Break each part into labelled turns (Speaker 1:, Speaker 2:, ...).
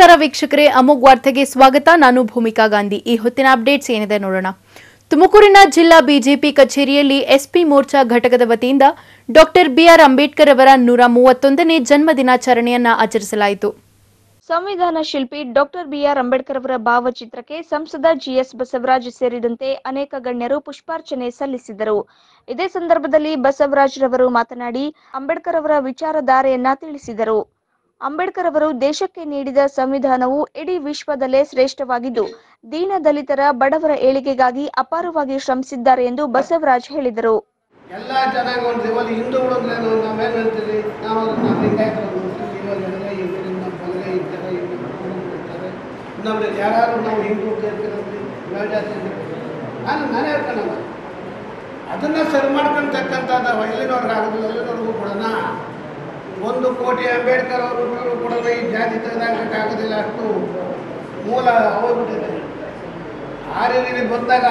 Speaker 1: ನಮಸ್ಕಾರ ವೀಕ್ಷಕರೇ ಅಮೋಘ್ ವಾರ್ತೆಗೆ ಸ್ವಾಗತ ನಾನು ಭೂಮಿಕಾ ಗಾಂಧಿ ಈ ಹೊತ್ತಿನ ಅಪ್ಡೇಟ್ಸ್ ಏನಿದೆ ನೋಡೋಣ ತುಮಕೂರಿನ ಜಿಲ್ಲಾ ಬಿಜೆಪಿ ಕಚೇರಿಯಲ್ಲಿ ಎಸ್ಪಿ ಮೋರ್ಚಾ ಘಟಕದ ವತಿಯಿಂದ ಡಾಕ್ಟರ್ ಬಿಆರ್ ಅಂಬೇಡ್ಕರ್ ಅವರ ನೂರ ಮೂವತ್ತೊಂದನೇ ಜನ್ಮ ದಿನಾಚರಣೆಯನ್ನ ಆಚರಿಸಲಾಯಿತು
Speaker 2: ಸಂವಿಧಾನ ಶಿಲ್ಪಿ ಡಾಕ್ಟರ್ ಬಿಆರ್ ಅಂಬೇಡ್ಕರ್ ಅವರ ಭಾವಚಿತ್ರಕ್ಕೆ ಸಂಸದ ಜಿಎಸ್ ಬಸವರಾಜ್ ಸೇರಿದಂತೆ ಅನೇಕ ಗಣ್ಯರು ಪುಷ್ಪಾರ್ಚನೆ ಸಲ್ಲಿಸಿದರು ಇದೇ ಸಂದರ್ಭದಲ್ಲಿ ಬಸವರಾಜ್ ರವರು ಮಾತನಾಡಿ ಅಂಬೇಡ್ಕರ್ ಅವರ ವಿಚಾರಧಾರೆಯನ್ನ ತಿಳಿಸಿದರು ಅಂಬೇಡ್ಕರ್ ಅವರು ದೇಶಕ್ಕೆ ನೀಡಿದ ಸಂವಿಧಾನವು ಇಡೀ ವಿಶ್ವದಲ್ಲೇ ಶ್ರೇಷ್ಠವಾಗಿದ್ದು ದೀನ ದಲಿತರ ಬಡವರ ಏಳಿಗೆಗಾಗಿ ಅಪಾರವಾಗಿ ಶ್ರಮಿಸಿದ್ದಾರೆ ಎಂದು ಬಸವರಾಜ್ ಹೇಳಿದರು
Speaker 3: ಎಲ್ಲ ಚೆನ್ನಾಗಿ ಒಂದು ಇವಾಗ ಹಿಂದೂಗಳು ಅಂದ್ರೆ ನಾವು ನಾವೇನು ಹೇಳ್ತೀವಿ ನಾವು ನಾವು ಲಿಂಗಾಯತರು ಮುಸ್ಲಿಮ್ ಇವಾಗ ಎಡಗೈ ಇದ್ದಾರೆ ನಮ್ಮ ಬಲಗೈ ಇದ್ದಾರೆ ಇನ್ನೊಬ್ರು ಇರ್ತಾರೆ ಇನ್ನೊಬ್ರು ಯಾರು ನಾವು ಹಿಂದೂ ಕೇಳ್ತಿರೋದು ಮೇಲ್ಜಾತಿ ನಾನು ನಾನೇ ಹೇಳ್ತಾನಲ್ಲ ಅದನ್ನು ಸರಿ ಮಾಡ್ಕೊಳ್ತಕ್ಕಂಥದ್ದು ಎಲ್ಲಿನವ್ರಿಗೆ ಆಗೋದಿಲ್ಲ ಎಲ್ಲಿನವ್ರಿಗೂ ಕೊಡೋಣ ಒಂದು ಕೋಟಿ ಅಂಬೇಡ್ಕರ್ ಅವರು ಕೂಡ ಈ ಜಾತಿ ತೆಗೆದಾಕೋಕ್ಕಾಗೋದಿಲ್ಲ ಅಷ್ಟು ಮೂಲ ಹೋಗ್ಬಿಟ್ಟಿದೆ ಆ ರೀತಿ ಬಂದಾಗ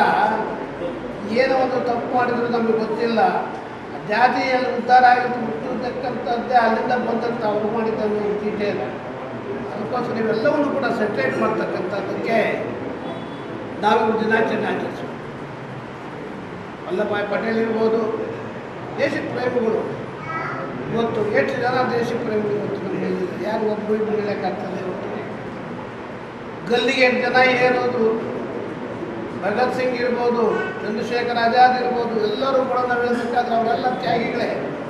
Speaker 3: ಏನೋ ಒಂದು ತಪ್ಪು ಮಾಡಿದ್ರು ನಮಗೆ ಗೊತ್ತಿಲ್ಲ ಜಾತಿಯಲ್ಲಿ ಉದ್ಧಾರ ಆಗಿದ್ದು ಹುಟ್ಟಿರ್ತಕ್ಕಂಥದ್ದೇ ಅಲ್ಲಿಂದ ಬಂದಂಥ ಅವರು ಮಾಡಿದ ತೀಟೆ ಇದೆ ಅದಕ್ಕೋಸ್ಕರ ಇವೆಲ್ಲವನ್ನು ಕೂಡ ಸೆಟ್ರೇಟ್ ಮಾಡ್ತಕ್ಕಂಥದ್ದಕ್ಕೆ ನಾವು ದಿನಾಚರಣೆ ಆಚರಿಸ್ತೀವಿ ವಲ್ಲಭಾಯ್ ಪಟೇಲ್ ಇರ್ಬೋದು ದೇಶ ಪ್ರೇಮಿಗಳು ಇವತ್ತು ಎಷ್ಟು ಜನ ದೇಶ ಪ್ರೇಮಿಗಳು ಇವತ್ತು ನಮ್ಮ ಮೇಲಿದ್ದಾರೆ ಯಾರು ಒಬ್ಬರು ಇಬ್ಬರು ಹೇಳೋಕ್ಕಾಗ್ತದೆ ಇವತ್ತು ಗಲ್ಲಿಗೆ ಎಷ್ಟು ಜನ ಏರೋದು ಭಗತ್ ಸಿಂಗ್ ಇರ್ಬೋದು ಚಂದ್ರಶೇಖರ್ ಆಜಾದ್ ಇರ್ಬೋದು ಎಲ್ಲರೂ ಕೂಡ ನಾವು ಹೇಳ್ಬೇಕಾದ್ರೆ ಅವರೆಲ್ಲ ತ್ಯಾಗಿಗಳೇ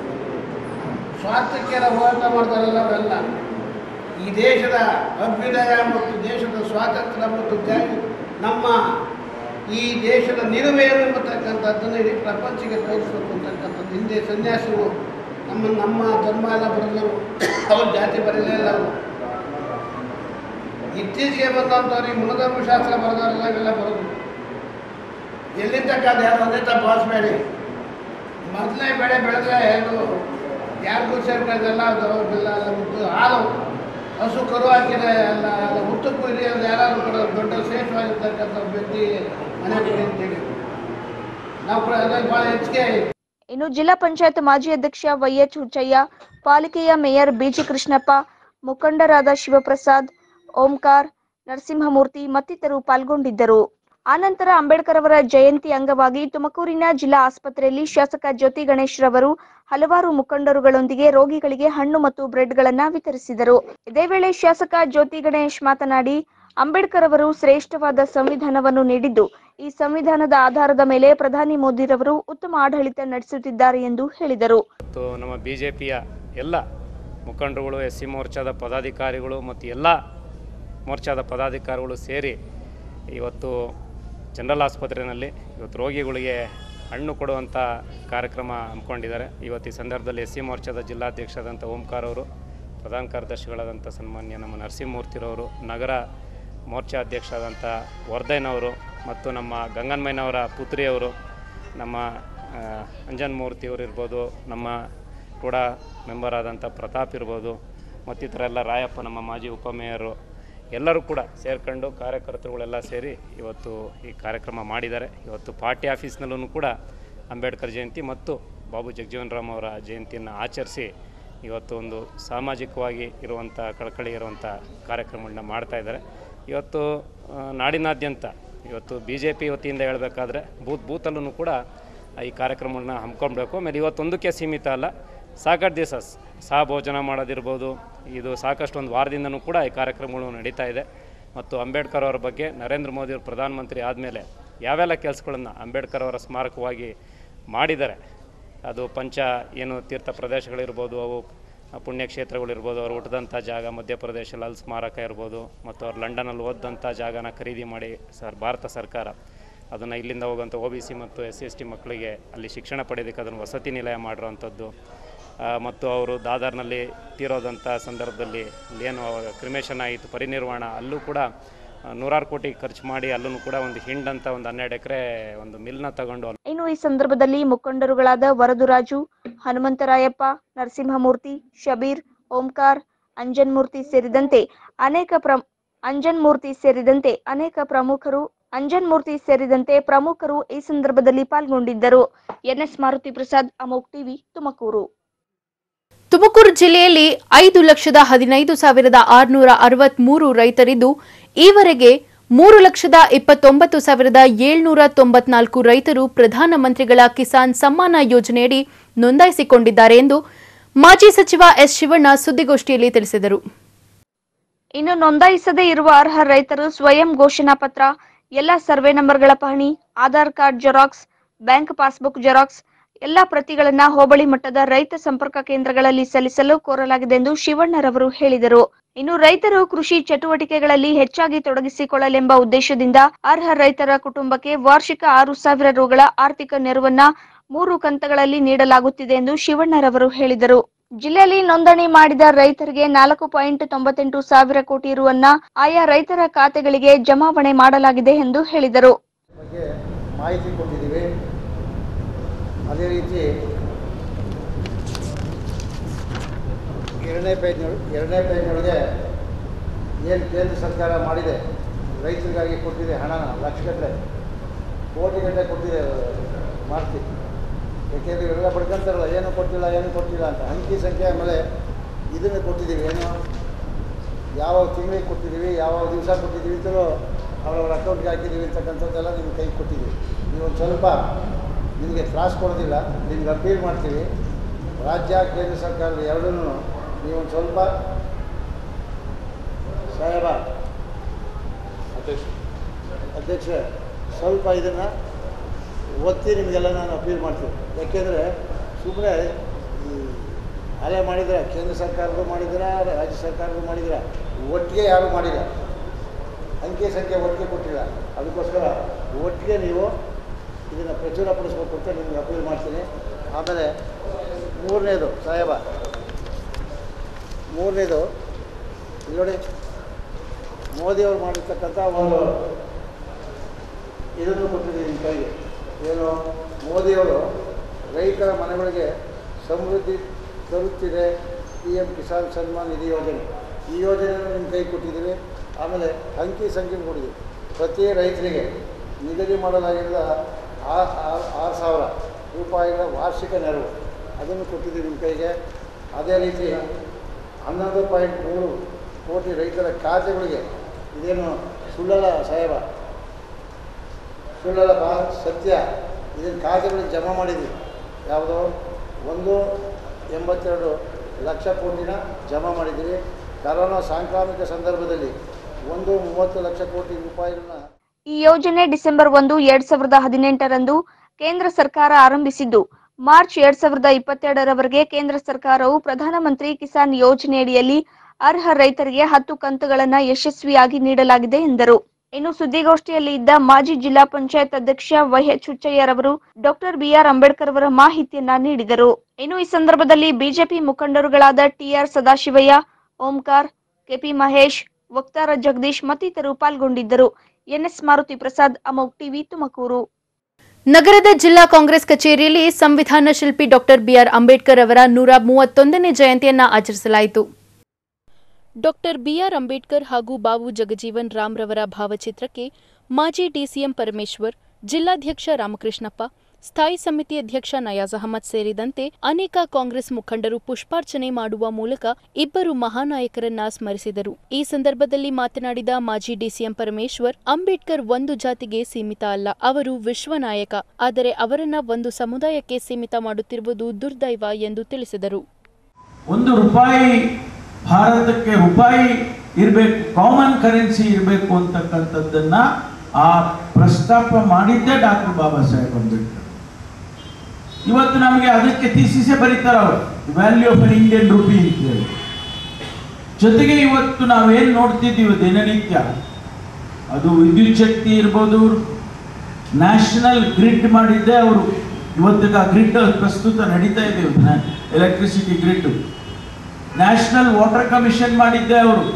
Speaker 3: ಸ್ವಾರ್ಥಕ್ಕೆ ನಾವು ಹೋರಾಟ ಮಾಡ್ತಾರಲ್ಲ ಅವರೆಲ್ಲ ಈ ದೇಶದ ಅಭ್ಯುದಯ ಮತ್ತು ದೇಶದ ಸ್ವಾತಂತ್ರ್ಯ ಮತ್ತು ತ್ಯಾಗಿ ನಮ್ಮ ಈ ದೇಶದ ನಿಲುವೇನು ಎಂಬತಕ್ಕಂಥದ್ದನ್ನು ಇಡೀ ಪ್ರಪಂಚಕ್ಕೆ ತೋರಿಸಬೇಕು ಅಂತಕ್ಕಂಥದ್ದು ಹಿಂದೆ ಸನ್ಯಾಸಿಗಳು ನಮ್ಮ ನಮ್ಮ ಧರ್ಮ ಎಲ್ಲ ಬರೆದರು ಅವ್ರ ಜಾತಿ ಬರಲೇ ಇಲ್ಲ ಅವರು ಇತ್ತೀಚೆಗೆ ಬಂದಂಥವ್ರು ಈ ಮುನಧರ್ಮಶಾಸ್ತ್ರ ಬರೆದವರೆಲ್ಲ ಇವೆಲ್ಲ ಬರೋದು ಎಲ್ಲಿಂದ ಕಾದ ಯಾರು ಒಂದೇ ತ ಭಾವಿಸ್ಬೇಡಿ ಮೊದಲನೇ ಬೆಳೆ ಬೆಳೆದ್ರೆ ಅದು ಯಾರಿಗೂ ಸೇರ್ಕೊಳ್ಳೋದೆಲ್ಲ ಅದು ಬೆಲ್ಲ ಎಲ್ಲ ಮುಟ್ಟು ಹಾಲು ಹಸು ಕರು ಹಾಕಿದ್ರೆ ಎಲ್ಲ ಎಲ್ಲ ಹುತ್ತಕ್ಕೂ ಇಲ್ಲಿ ಅದು ಯಾರಾದ್ರು ಕೂಡ ದೊಡ್ಡ ಶ್ರೇಷ್ಠವಾಗಿರ್ತಕ್ಕಂಥ ವ್ಯಕ್ತಿ ಮನೆ ಕೊಡಿ ಅಂತೇಳಿ ನಾವು ಕೂಡ ಅದ್ರಲ್ಲಿ ಭಾಳ ಹೆಚ್ಚಿಗೆ
Speaker 2: ಇನ್ನು ಜಿಲ್ಲಾ ಪಂಚಾಯತ್ ಮಾಜಿ ಅಧ್ಯಕ್ಷ ವೈಎಚ್ ಹುಚ್ಚಯ್ಯ ಪಾಲಿಕೆಯ ಮೇಯರ್ ಬಿಜಿ ಕೃಷ್ಣಪ್ಪ ಮುಖಂಡರಾದ ಶಿವಪ್ರಸಾದ್ ಓಂಕಾರ್ ನರಸಿಂಹಮೂರ್ತಿ ಮತ್ತಿತರರು ಪಾಲ್ಗೊಂಡಿದ್ದರು ಆನಂತರ ಅಂಬೇಡ್ಕರ್ ಅವರ ಜಯಂತಿ ಅಂಗವಾಗಿ ತುಮಕೂರಿನ ಜಿಲ್ಲಾ ಆಸ್ಪತ್ರೆಯಲ್ಲಿ ಶಾಸಕ ಜ್ಯೋತಿ ಗಣೇಶ್ ರವರು ಹಲವಾರು ಮುಖಂಡರುಗಳೊಂದಿಗೆ ರೋಗಿಗಳಿಗೆ ಹಣ್ಣು ಮತ್ತು ಬ್ರೆಡ್ಗಳನ್ನ ವಿತರಿಸಿದರು ಇದೇ ವೇಳೆ ಶಾಸಕ ಜ್ಯೋತಿ ಗಣೇಶ್ ಮಾತನಾಡಿ ಅಂಬೇಡ್ಕರ್ ಅವರು ಶ್ರೇಷ್ಠವಾದ ಸಂವಿಧಾನವನ್ನು ನೀಡಿದ್ದು ಈ ಸಂವಿಧಾನದ ಆಧಾರದ ಮೇಲೆ ಪ್ರಧಾನಿ ಮೋದಿರವರು ಉತ್ತಮ ಆಡಳಿತ ನಡೆಸುತ್ತಿದ್ದಾರೆ ಎಂದು ಹೇಳಿದರು
Speaker 4: ಮತ್ತು ನಮ್ಮ ಬಿ ಜೆ ಪಿಯ ಎಲ್ಲ ಮುಖಂಡರುಗಳು ಎಸ್ ಸಿ ಮೋರ್ಚಾದ ಪದಾಧಿಕಾರಿಗಳು ಮತ್ತು ಎಲ್ಲ ಮೋರ್ಚಾದ ಪದಾಧಿಕಾರಿಗಳು ಸೇರಿ ಇವತ್ತು ಜನರಲ್ ಆಸ್ಪತ್ರೆಯಲ್ಲಿ ಇವತ್ತು ರೋಗಿಗಳಿಗೆ ಹಣ್ಣು ಕೊಡುವಂಥ ಕಾರ್ಯಕ್ರಮ ಹಮ್ಮಿಕೊಂಡಿದ್ದಾರೆ ಇವತ್ತು ಈ ಸಂದರ್ಭದಲ್ಲಿ ಎಸ್ ಸಿ ಮೋರ್ಚಾದ ಜಿಲ್ಲಾಧ್ಯಕ್ಷರಾದಂಥ ಓಂಕಾರ್ ಅವರು ಪ್ರಧಾನ ಕಾರ್ಯದರ್ಶಿಗಳಾದಂಥ ಸನ್ಮಾನ್ಯ ನಮ್ಮ ನರಸಿಂಹಮೂರ್ತಿರವರು ನಗರ ಮೋರ್ಚಾ ಅಧ್ಯಕ್ಷರಾದಂಥ ವರ್ಧಯ್ಯನವರು ಮತ್ತು ನಮ್ಮ ಗಂಗನ್ಮಯ್ಯನವರ ಪುತ್ರಿಯವರು ನಮ್ಮ ಆ, ಅಂಜನ್ ಮೂರ್ತಿಯವರು ಇರ್ಬೋದು ನಮ್ಮ ಕೂಡ ಮೆಂಬರ್ ಆದಂಥ ಪ್ರತಾಪ್ ಇರ್ಬೋದು ಮತ್ತಿತರ ಎಲ್ಲ ರಾಯಪ್ಪ ನಮ್ಮ ಮಾಜಿ ಉಪಮೇಯರು ಎಲ್ಲರೂ ಕೂಡ ಸೇರ್ಕೊಂಡು ಕಾರ್ಯಕರ್ತರುಗಳೆಲ್ಲ ಸೇರಿ ಇವತ್ತು ಈ ಕಾರ್ಯಕ್ರಮ ಮಾಡಿದ್ದಾರೆ ಇವತ್ತು ಪಾರ್ಟಿ ಆಫೀಸ್ನಲ್ಲೂ ಕೂಡ ಅಂಬೇಡ್ಕರ್ ಜಯಂತಿ ಮತ್ತು ಬಾಬು ಜಗಜೀವನ್ ರಾಮ್ ಅವರ ಜಯಂತಿಯನ್ನು ಆಚರಿಸಿ ಇವತ್ತು ಒಂದು ಸಾಮಾಜಿಕವಾಗಿ ಇರುವಂಥ ಕಳಕಳಿ ಇರುವಂಥ ಕಾರ್ಯಕ್ರಮಗಳನ್ನ ಮಾಡ್ತಾ ಇದ್ದಾರೆ ಇವತ್ತು ಆ, ನಾಡಿನಾದ್ಯಂತ ಇವತ್ತು ಬಿ ಜೆ ಪಿ ವತಿಯಿಂದ ಹೇಳಬೇಕಾದ್ರೆ ಬೂತ್ ಬೂತಲ್ಲೂ ಕೂಡ ಈ ಕಾರ್ಯಕ್ರಮಗಳನ್ನ ಹಮ್ಮಿಕೊಳ್ಬೇಕು ಆಮೇಲೆ ಇವತ್ತೊಂದಕ್ಕೆ ಸೀಮಿತ ಅಲ್ಲ ಸಾಕಷ್ಟು ದಿವಸ ಸಹ ಭೋಜನ ಮಾಡೋದಿರ್ಬೋದು ಇದು ಸಾಕಷ್ಟು ಒಂದು ವಾರದಿಂದನೂ ಕೂಡ ಈ ಕಾರ್ಯಕ್ರಮಗಳು ನಡೀತಾ ಇದೆ ಮತ್ತು ಅಂಬೇಡ್ಕರ್ ಅವರ ಬಗ್ಗೆ ನರೇಂದ್ರ ಮೋದಿ ಅವರು ಪ್ರಧಾನಮಂತ್ರಿ ಆದಮೇಲೆ ಯಾವೆಲ್ಲ ಕೆಲಸಗಳನ್ನು ಅಂಬೇಡ್ಕರ್ ಅವರ ಸ್ಮಾರಕವಾಗಿ ಮಾಡಿದ್ದಾರೆ ಅದು ಪಂಚ ಏನು ತೀರ್ಥ ಪ್ರದೇಶಗಳಿರ್ಬೋದು ಅವು ಪುಣ್ಯಕ್ಷೇತ್ರಗಳಿರ್ಬೋದು ಅವ್ರು ಹುಟ್ಟಿದಂಥ ಜಾಗ ಮಧ್ಯಪ್ರದೇಶದಲ್ಲಿ ಅಲ್ಲಿ ಸ್ಮಾರಕ ಇರ್ಬೋದು ಮತ್ತು ಅವ್ರು ಲಂಡನಲ್ಲಿ ಓದಿದಂಥ ಜಾಗನ ಖರೀದಿ ಮಾಡಿ ಸರ್ ಭಾರತ ಸರ್ಕಾರ ಅದನ್ನು ಇಲ್ಲಿಂದ ಹೋಗುವಂಥ ಒ ಬಿ ಸಿ ಮತ್ತು ಎಸ್ ಸಿ ಎಸ್ ಟಿ ಮಕ್ಕಳಿಗೆ ಅಲ್ಲಿ ಶಿಕ್ಷಣ ಪಡೆಯೋದಕ್ಕೆ ಅದನ್ನು ವಸತಿ ನಿಲಯ ಮಾಡಿರೋವಂಥದ್ದು ಆ, ಮತ್ತು ಅವರು ದಾದರ್ನಲ್ಲಿ ತೀರೋದಂಥ ಸಂದರ್ಭದಲ್ಲಿ ಏನು ಅವಾಗ ಕ್ರಿಮೇಷನ್ ಆಯಿತು ಪರಿನಿರ್ವಾಣ ಅಲ್ಲೂ ಕೂಡ ಆ, ನೂರಾರು ಕೋಟಿ ಖರ್ಚು ಮಾಡಿ ಅಲ್ಲೂ ಕೂಡ ಒಂದು ಹಿಂಡ್ ಅಂತ ಒಂದು ಹನ್ನೆರಡು ಎಕರೆ ಒಂದು ಮಿಲ್ನ ತಗೊಂಡು ಅಲ್ಲಿ
Speaker 2: ಇನ್ನು ಈ ಸಂದರ್ಭದಲ್ಲಿ ಮುಖಂಡರುಗಳಾದ ವರದುರಾಜು ಹನುಮಂತರಾಯಪ್ಪ ನರಸಿಂಹಮೂರ್ತಿ ಶಬೀರ್ ಓಂಕಾರ್ ಅಂಜನ್ಮೂರ್ತಿ ಸೇರಿದಂತೆ ಅನೇಕ ಪ್ರ ಅಂಜನ್ಮೂರ್ತಿ ಸೇರಿದಂತೆ ಅನೇಕ ಪ್ರಮುಖರು ಅಂಜನ್ಮೂರ್ತಿ ಸೇರಿದಂತೆ ಪ್ರಮುಖರು ಈ ಸಂದರ್ಭದಲ್ಲಿ ಪಾಲ್ಗೊಂಡಿದ್ದರು ಎನ್ಎಸ್ ಮಾರುತಿ ಪ್ರಸಾದ್ ಅಮೋಕ್ ಟಿವಿ ತುಮಕೂರು
Speaker 1: ತುಮಕೂರು ಜಿಲ್ಲೆಯಲ್ಲಿ ಐದು ಲಕ್ಷದ ಹದಿನೈದು ಸಾವಿರದ ಆರುನೂರ ಅರವತ್ಮೂರು ರೈತರಿದ್ದು ಈವರೆಗೆ ಮೂರು ಲಕ್ಷದ ಇಪ್ಪತ್ತೊಂಬತ್ತು ಸಾವಿರದ ಏಳ್ನೂರ ತೊಂಬತ್ನಾಲ್ಕು ರೈತರು ಪ್ರಧಾನಮಂತ್ರಿಗಳ ಕಿಸಾನ್ ಸಮ್ಮಾನ ಯೋಜನೆಯಡಿ ನೋಂದಾಯಿಸಿಕೊಂಡಿದ್ದಾರೆ ಎಂದು ಮಾಜಿ ಸಚಿವ ಎಸ್ ಶಿವಣ್ಣ ಸುದ್ದಿಗೋಷ್ಠಿಯಲ್ಲಿ ತಿಳಿಸಿದರು
Speaker 2: ಇನ್ನು ನೋಂದಾಯಿಸದೇ ಇರುವ ಅರ್ಹ ರೈತರು ಸ್ವಯಂ ಘೋಷಣಾ ಪತ್ರ ಎಲ್ಲ ಸರ್ವೆ ನಂಬರ್ಗಳ ಪಹಣಿ Aadhaar card xerox bank passbook xerox ಎಲ್ಲ ಪ್ರತಿಗಳನ್ನ ಹೋಬಳಿ ಮಟ್ಟದ ರೈತ ಸಂಪರ್ಕ ಕೇಂದ್ರಗಳಲ್ಲಿ ಸಲ್ಲಿಸಲು ಕೋರಲಾಗಿದೆ ಎಂದು ಶಿವಣ್ಣರವರು ಹೇಳಿದರು ಇನ್ನು ರೈತರು ಕೃಷಿ ಚಟುವಟಿಕೆಗಳಲ್ಲಿ ಹೆಚ್ಚಾಗಿ ತೊಡಗಿಸಿಕೊಳ್ಳಲೆಂಬ ಉದ್ದೇಶದಿಂದ ಅರ್ಹ ರೈತರ ಕುಟುಂಬಕ್ಕೆ ವಾರ್ಷಿಕ ಆರು ಸಾವಿರ ರುಗಳ ಆರ್ಥಿಕ ನೆರವನ್ನ ಮೂರು ಕಂತಗಳಲ್ಲಿ ನೀಡಲಾಗುತ್ತಿದೆ ಎಂದು ಶಿವಣ್ಣರವರು ಹೇಳಿದರು ಜಿಲ್ಲೆಯಲ್ಲಿ ನೋಂದಣಿ ಮಾಡಿದ ರೈತರಿಗೆ ನಾಲ್ಕು ಪಾಯಿಂಟ್ ತೊಂಬತ್ತೆಂಟು ಸಾವಿರ ಕೋಟಿ ರುವನ್ನ ಆಯಾ ರೈತರ ಖಾತೆಗಳಿಗೆ ಜಮಾವಣೆ ಮಾಡಲಾಗಿದೆ ಎಂದು ಹೇಳಿದರು
Speaker 5: ಬಗ್ಗೆ ಮಾಹಿತಿ ಕೊಟ್ಟಿದ್ದೀವಿ ಅದೇ ರೀತಿ ಎರಡನೇ ಪೇಜ್ ಎರಡನೇ ಪೇಜ್ನೊಳಗೆ ಏನು ಕೇಂದ್ರ ಸರ್ಕಾರ ಮಾಡಿದೆ ರೈತರಿಗಾಗಿ ಕೊಟ್ಟಿದೆ ಹಣನ ಲಕ್ಷಗಟ್ಟಲೆ ಕೋಟಿಗಟ್ಟಲೆ ಕೊಟ್ಟಿದೆ ಮಾಡ್ತೀವಿ ಯಾಕೆಂದರೆ ಇವೆಲ್ಲ ಪಡ್ಕೊಂತಾರಲ್ಲ ಏನು ಕೊಟ್ಟಿಲ್ಲ ಏನು ಕೊಟ್ಟಿಲ್ಲ ಅಂತ ಅಂಕಿ ಸಂಖ್ಯೆ ಆಮೇಲೆ ಇದನ್ನು ಕೊಟ್ಟಿದ್ದೀವಿ ಏನು ಯಾವ ತಿಂಗಳಿಗೆ ಕೊಟ್ಟಿದ್ದೀವಿ ಯಾವ ದಿವಸ ಕೊಟ್ಟಿದ್ದೀವಿ ಅಂತಲೂ ಅವರವ್ರ ಅಕೌಂಟ್ಗೆ ಹಾಕಿದ್ದೀವಿ ಅಂತಕ್ಕಂಥದ್ದೆಲ್ಲ ನಿಮ್ಮ ಕೈಗೆ ಕೊಟ್ಟಿದ್ದೀವಿ ನೀವು ಒಂದು ಸ್ವಲ್ಪ ನಿಮಗೆ ತ್ರಾಸು ಕೊಡೋದಿಲ್ಲ ನಿಮ್ಗೆ ಅಪೀಲ್ ಮಾಡ್ತೀವಿ ರಾಜ್ಯ ಕೇಂದ್ರ ಸರ್ಕಾರದ ಎರಡನ್ನೂ ನೀವು ಒಂದು ಸ್ವಲ್ಪ ಸಾಹೇಬ ಅಧ್ಯಕ್ಷ ಸ್ವಲ್ಪ ಇದನ್ನು ಒತ್ತಿ ನಿಮಗೆಲ್ಲ ನಾನು ಅಪೀಲ್ ಮಾಡ್ತೀನಿ ಯಾಕೆಂದರೆ ಸುಮ್ಮನೆ ಈ ಅಲೆ ಮಾಡಿದ್ರೆ ಕೇಂದ್ರ ಸರ್ಕಾರದ್ದು ಮಾಡಿದ್ದೀರಾ ರಾಜ್ಯ ಸರ್ಕಾರದ್ದು ಮಾಡಿದ್ದೀರಾ ಒಟ್ಟಿಗೆ ಯಾರೂ ಮಾಡಿಲ್ಲ ಅಂಕಿ ಸಂಖ್ಯೆ ಒಟ್ಟಿಗೆ ಕೊಟ್ಟಿಲ್ಲ ಅದಕ್ಕೋಸ್ಕರ ಒಟ್ಟಿಗೆ ನೀವು ಇದನ್ನು ಪ್ರಚುರಪಡಿಸ್ಬೇಕು ಅಂತ ನಿಮ್ಗೆ ಅಪೀಲ್ ಮಾಡ್ತೀನಿ ಆಮೇಲೆ ಮೂರನೇದು ಸಾಹೇಬ ಮೂರನೇದು ಇಲ್ಲಿ ನೋಡಿ ಮೋದಿಯವರು ಮಾಡಿರ್ತಕ್ಕಂಥ ಒಂದು ಇದನ್ನು ಕೊಟ್ಟಿದ್ದೀವಿ ನಿಮ್ಮ ಕೈಗೆ ಏನು ಮೋದಿಯವರು ರೈತರ ಮನೆಗಳಿಗೆ ಸಮೃದ್ಧಿ ತರುತ್ತಿದೆ ಪಿ ಎಮ್ ಕಿಸಾನ್ ಸನ್ಮಾನ್ ನಿಧಿ ಯೋಜನೆ ಈ ಯೋಜನೆಯನ್ನು ನಿಮ್ಮ ಕೈ ಕೊಟ್ಟಿದ್ದೀವಿ ಆಮೇಲೆ ಅಂಕಿ ಸಂಖ್ಯೆ ಕೊಟ್ಟಿದ್ದೀವಿ ಪ್ರತಿ ರೈತರಿಗೆ ನಿಗದಿ ಮಾಡಲಾಗಿರುವ ಆ- ಆ- ಆರು ಸಾವಿರ ರೂಪಾಯಿಗಳ ವಾರ್ಷಿಕ ನೆರವು ಅದನ್ನು ಕೊಟ್ಟಿದ್ದೀವಿ ನಿಮ್ಮ ಕೈಗೆ ಅದೇ ರೀತಿ ಹನ್ನೊಂದು ಪಾಯಿಂಟ್ ಮೂರು ಕೋಟಿ ರೈತರ ಖಾತೆಗಳಿಗೆ ಇದೇನು ಸುಳ್ಳಲ್ಲ ಸಾಹೇಬ ಸುಳ್ಳಲ್ಲ ಬಾ ಸತ್ಯ ಇದನ್ನು ಖಾತೆಗಳಿಗೆ ಜಮಾ ಮಾಡಿದ್ವಿ ಯಾವುದೋ ಒಂದು ಎಂಬತ್ತೆರಡು ಲಕ್ಷ ಕೋಟಿನ ಜಮಾ ಮಾಡಿದ್ದೀವಿ ಕರೋನಾ ಸಾಂಕ್ರಾಮಿಕ ಸಂದರ್ಭದಲ್ಲಿ ಒಂದು ಮೂವತ್ತು ಲಕ್ಷ ಕೋಟಿ ರೂಪಾಯಿಗಳನ್ನ
Speaker 2: ಈ ಯೋಜನೆ ಡಿಸೆಂಬರ್ ಒಂದು ಎರಡ್ ಸಾವಿರದ ಹದಿನೆಂಟರಂದು ಕೇಂದ್ರ ಸರ್ಕಾರ ಆರಂಭಿಸಿದ್ದು ಮಾರ್ಚ್ ಎರಡ್ ಸಾವಿರದ ಇಪ್ಪತ್ತೆರಡರವರೆಗೆ ಕೇಂದ್ರ ಸರ್ಕಾರವು ಪ್ರಧಾನಮಂತ್ರಿ ಕಿಸಾನ್ ಯೋಜನೆಯಡಿಯಲ್ಲಿ ಅರ್ಹ ರೈತರಿಗೆ ಹತ್ತು ಕಂತುಗಳನ್ನ ಯಶಸ್ವಿಯಾಗಿ ನೀಡಲಾಗಿದೆ ಎಂದರು ಇನ್ನು ಸುದ್ದಿಗೋಷ್ಠಿಯಲ್ಲಿ ಇದ್ದ ಮಾಜಿ ಜಿಲ್ಲಾ ಪಂಚಾಯತ್ ಅಧ್ಯಕ್ಷ ವೈಎಚ್ ಹುಚ್ಚಯ್ಯರವರು ಡಾಕ್ಟರ್ ಬಿಆರ್ ಅಂಬೇಡ್ಕರ್ ಅವರ ಮಾಹಿತಿಯನ್ನ ನೀಡಿದರು ಇನ್ನು ಈ ಸಂದರ್ಭದಲ್ಲಿ ಬಿಜೆಪಿ ಮುಖಂಡರುಗಳಾದ ಟಿಆರ್ ಸದಾಶಿವಯ್ಯ ಓಂಕಾರ್ ಕೆಪಿ ಮಹೇಶ್ ವಕ್ತಾರ ಜಗದೀಶ್ ಮತ್ತಿತರರು ಪಾಲ್ಗೊಂಡಿದ್ದರು ಎನ್ಎಸ್ ಮಾರುತಿ ಪ್ರಸಾದ್ ಅಮೋಕ್ ಟಿವಿ ತುಮಕೂರು
Speaker 1: ನಗರದ ಜಿಲ್ಲಾ ಕಾಂಗ್ರೆಸ್ ಕಚೇರಿಯಲ್ಲಿ ಸಂವಿಧಾನ ಶಿಲ್ಪಿ ಡಾಕ್ಟರ್ ಬಿಆರ್ ಅಂಬೇಡ್ಕರ್ ಅವರ ನೂರ ಮೂವತ್ತೊಂದನೇ ಜಯಂತಿಯನ್ನ ಆಚರಿಸಲಾಯಿತು ಡಾಕ್ಟರ್ ಬಿಆರ್ ಅಂಬೇಡ್ಕರ್ ಹಾಗೂ ಬಾಬು ಜಗಜೀವನ್ ರಾಮ್ ರವರ ಭಾವಚಿತ್ರಕ್ಕೆ ಮಾಜಿ ಡಿಸಿಎಂ ಪರಮೇಶ್ವರ್ ಜಿಲ್ಲಾಧ್ಯಕ್ಷ ರಾಮಕೃಷ್ಣಪ್ಪ ಸ್ಥಾಯಿ ಸಮಿತಿ ಅಧ್ಯಕ್ಷ ನಯಾಜ್ ಅಹಮದ್ ಸೇರಿದಂತೆ ಅನೇಕ ಕಾಂಗ್ರೆಸ್ ಮುಖಂಡರು ಪುಷ್ಪಾರ್ಚನೆ ಮಾಡುವ ಮೂಲಕ ಇಬ್ಬರು ಮಹಾನಾಯಕರನ್ನ ಸ್ಮರಿಸಿದರು ಈ ಸಂದರ್ಭದಲ್ಲಿ ಮಾತನಾಡಿದ ಮಾಜಿ ಡಿಸಿಎಂ ಪರಮೇಶ್ವರ್ ಅಂಬೇಡ್ಕರ್ ಒಂದು ಜಾತಿಗೆ ಸೀಮಿತ ಅಲ್ಲ ಅವರು ವಿಶ್ವನಾಯಕ ಆದರೆ ಅವರನ್ನ ಒಂದು ಸಮುದಾಯಕ್ಕೆ ಸೀಮಿತ ಮಾಡುತ್ತಿರುವುದು ದುರ್ದೈವ ಎಂದು ತಿಳಿಸಿದರು
Speaker 6: ಒಂದು ರೂಪಾಯಿ ಭಾರತಕ್ಕೆ ರೂಪಾಯಿ ಇರಬೇಕು ಕಾಮನ್ ಕರೆನ್ಸಿ ಇರಬೇಕು ಅಂತಕ್ಕಂಥದ್ದನ್ನ ಆ ಪ್ರಸ್ತಾಪ ಮಾಡಿದ್ದೇ ಡಾಕ್ಟರ್ ಬಾಬಾ ಸಾಹೇಬ್ ಅಂಬೇಡ್ಕರ್ ಇವತ್ತು ನಮಗೆ ಅದಕ್ಕೆ ಥೀಸಿಸೇ ಬರೀತಾರ ಅವರು value of an Indian rupee ಅಂತ ಹೇಳಿ ಜೊತೆಗೆ ಇವತ್ತು ನಾವೇನು ನೋಡ್ತಿದ್ದೀವಿ ದಿನನಿತ್ಯ ಅದು ವಿದ್ಯುತ್ ಶಕ್ತಿ ಇರ್ಬೋದು ನ್ಯಾಷನಲ್ ಗ್ರಿಡ್ ಮಾಡಿದ್ದೆ ಅವರು ಇವತ್ತಿಗೆ ಆ ಗ್ರಿಡ್ ಪ್ರಸ್ತುತ ನಡೀತಾ ಇದೆ electricity grid national water commission ಮಾಡಿದ್ದೆ ಅವರು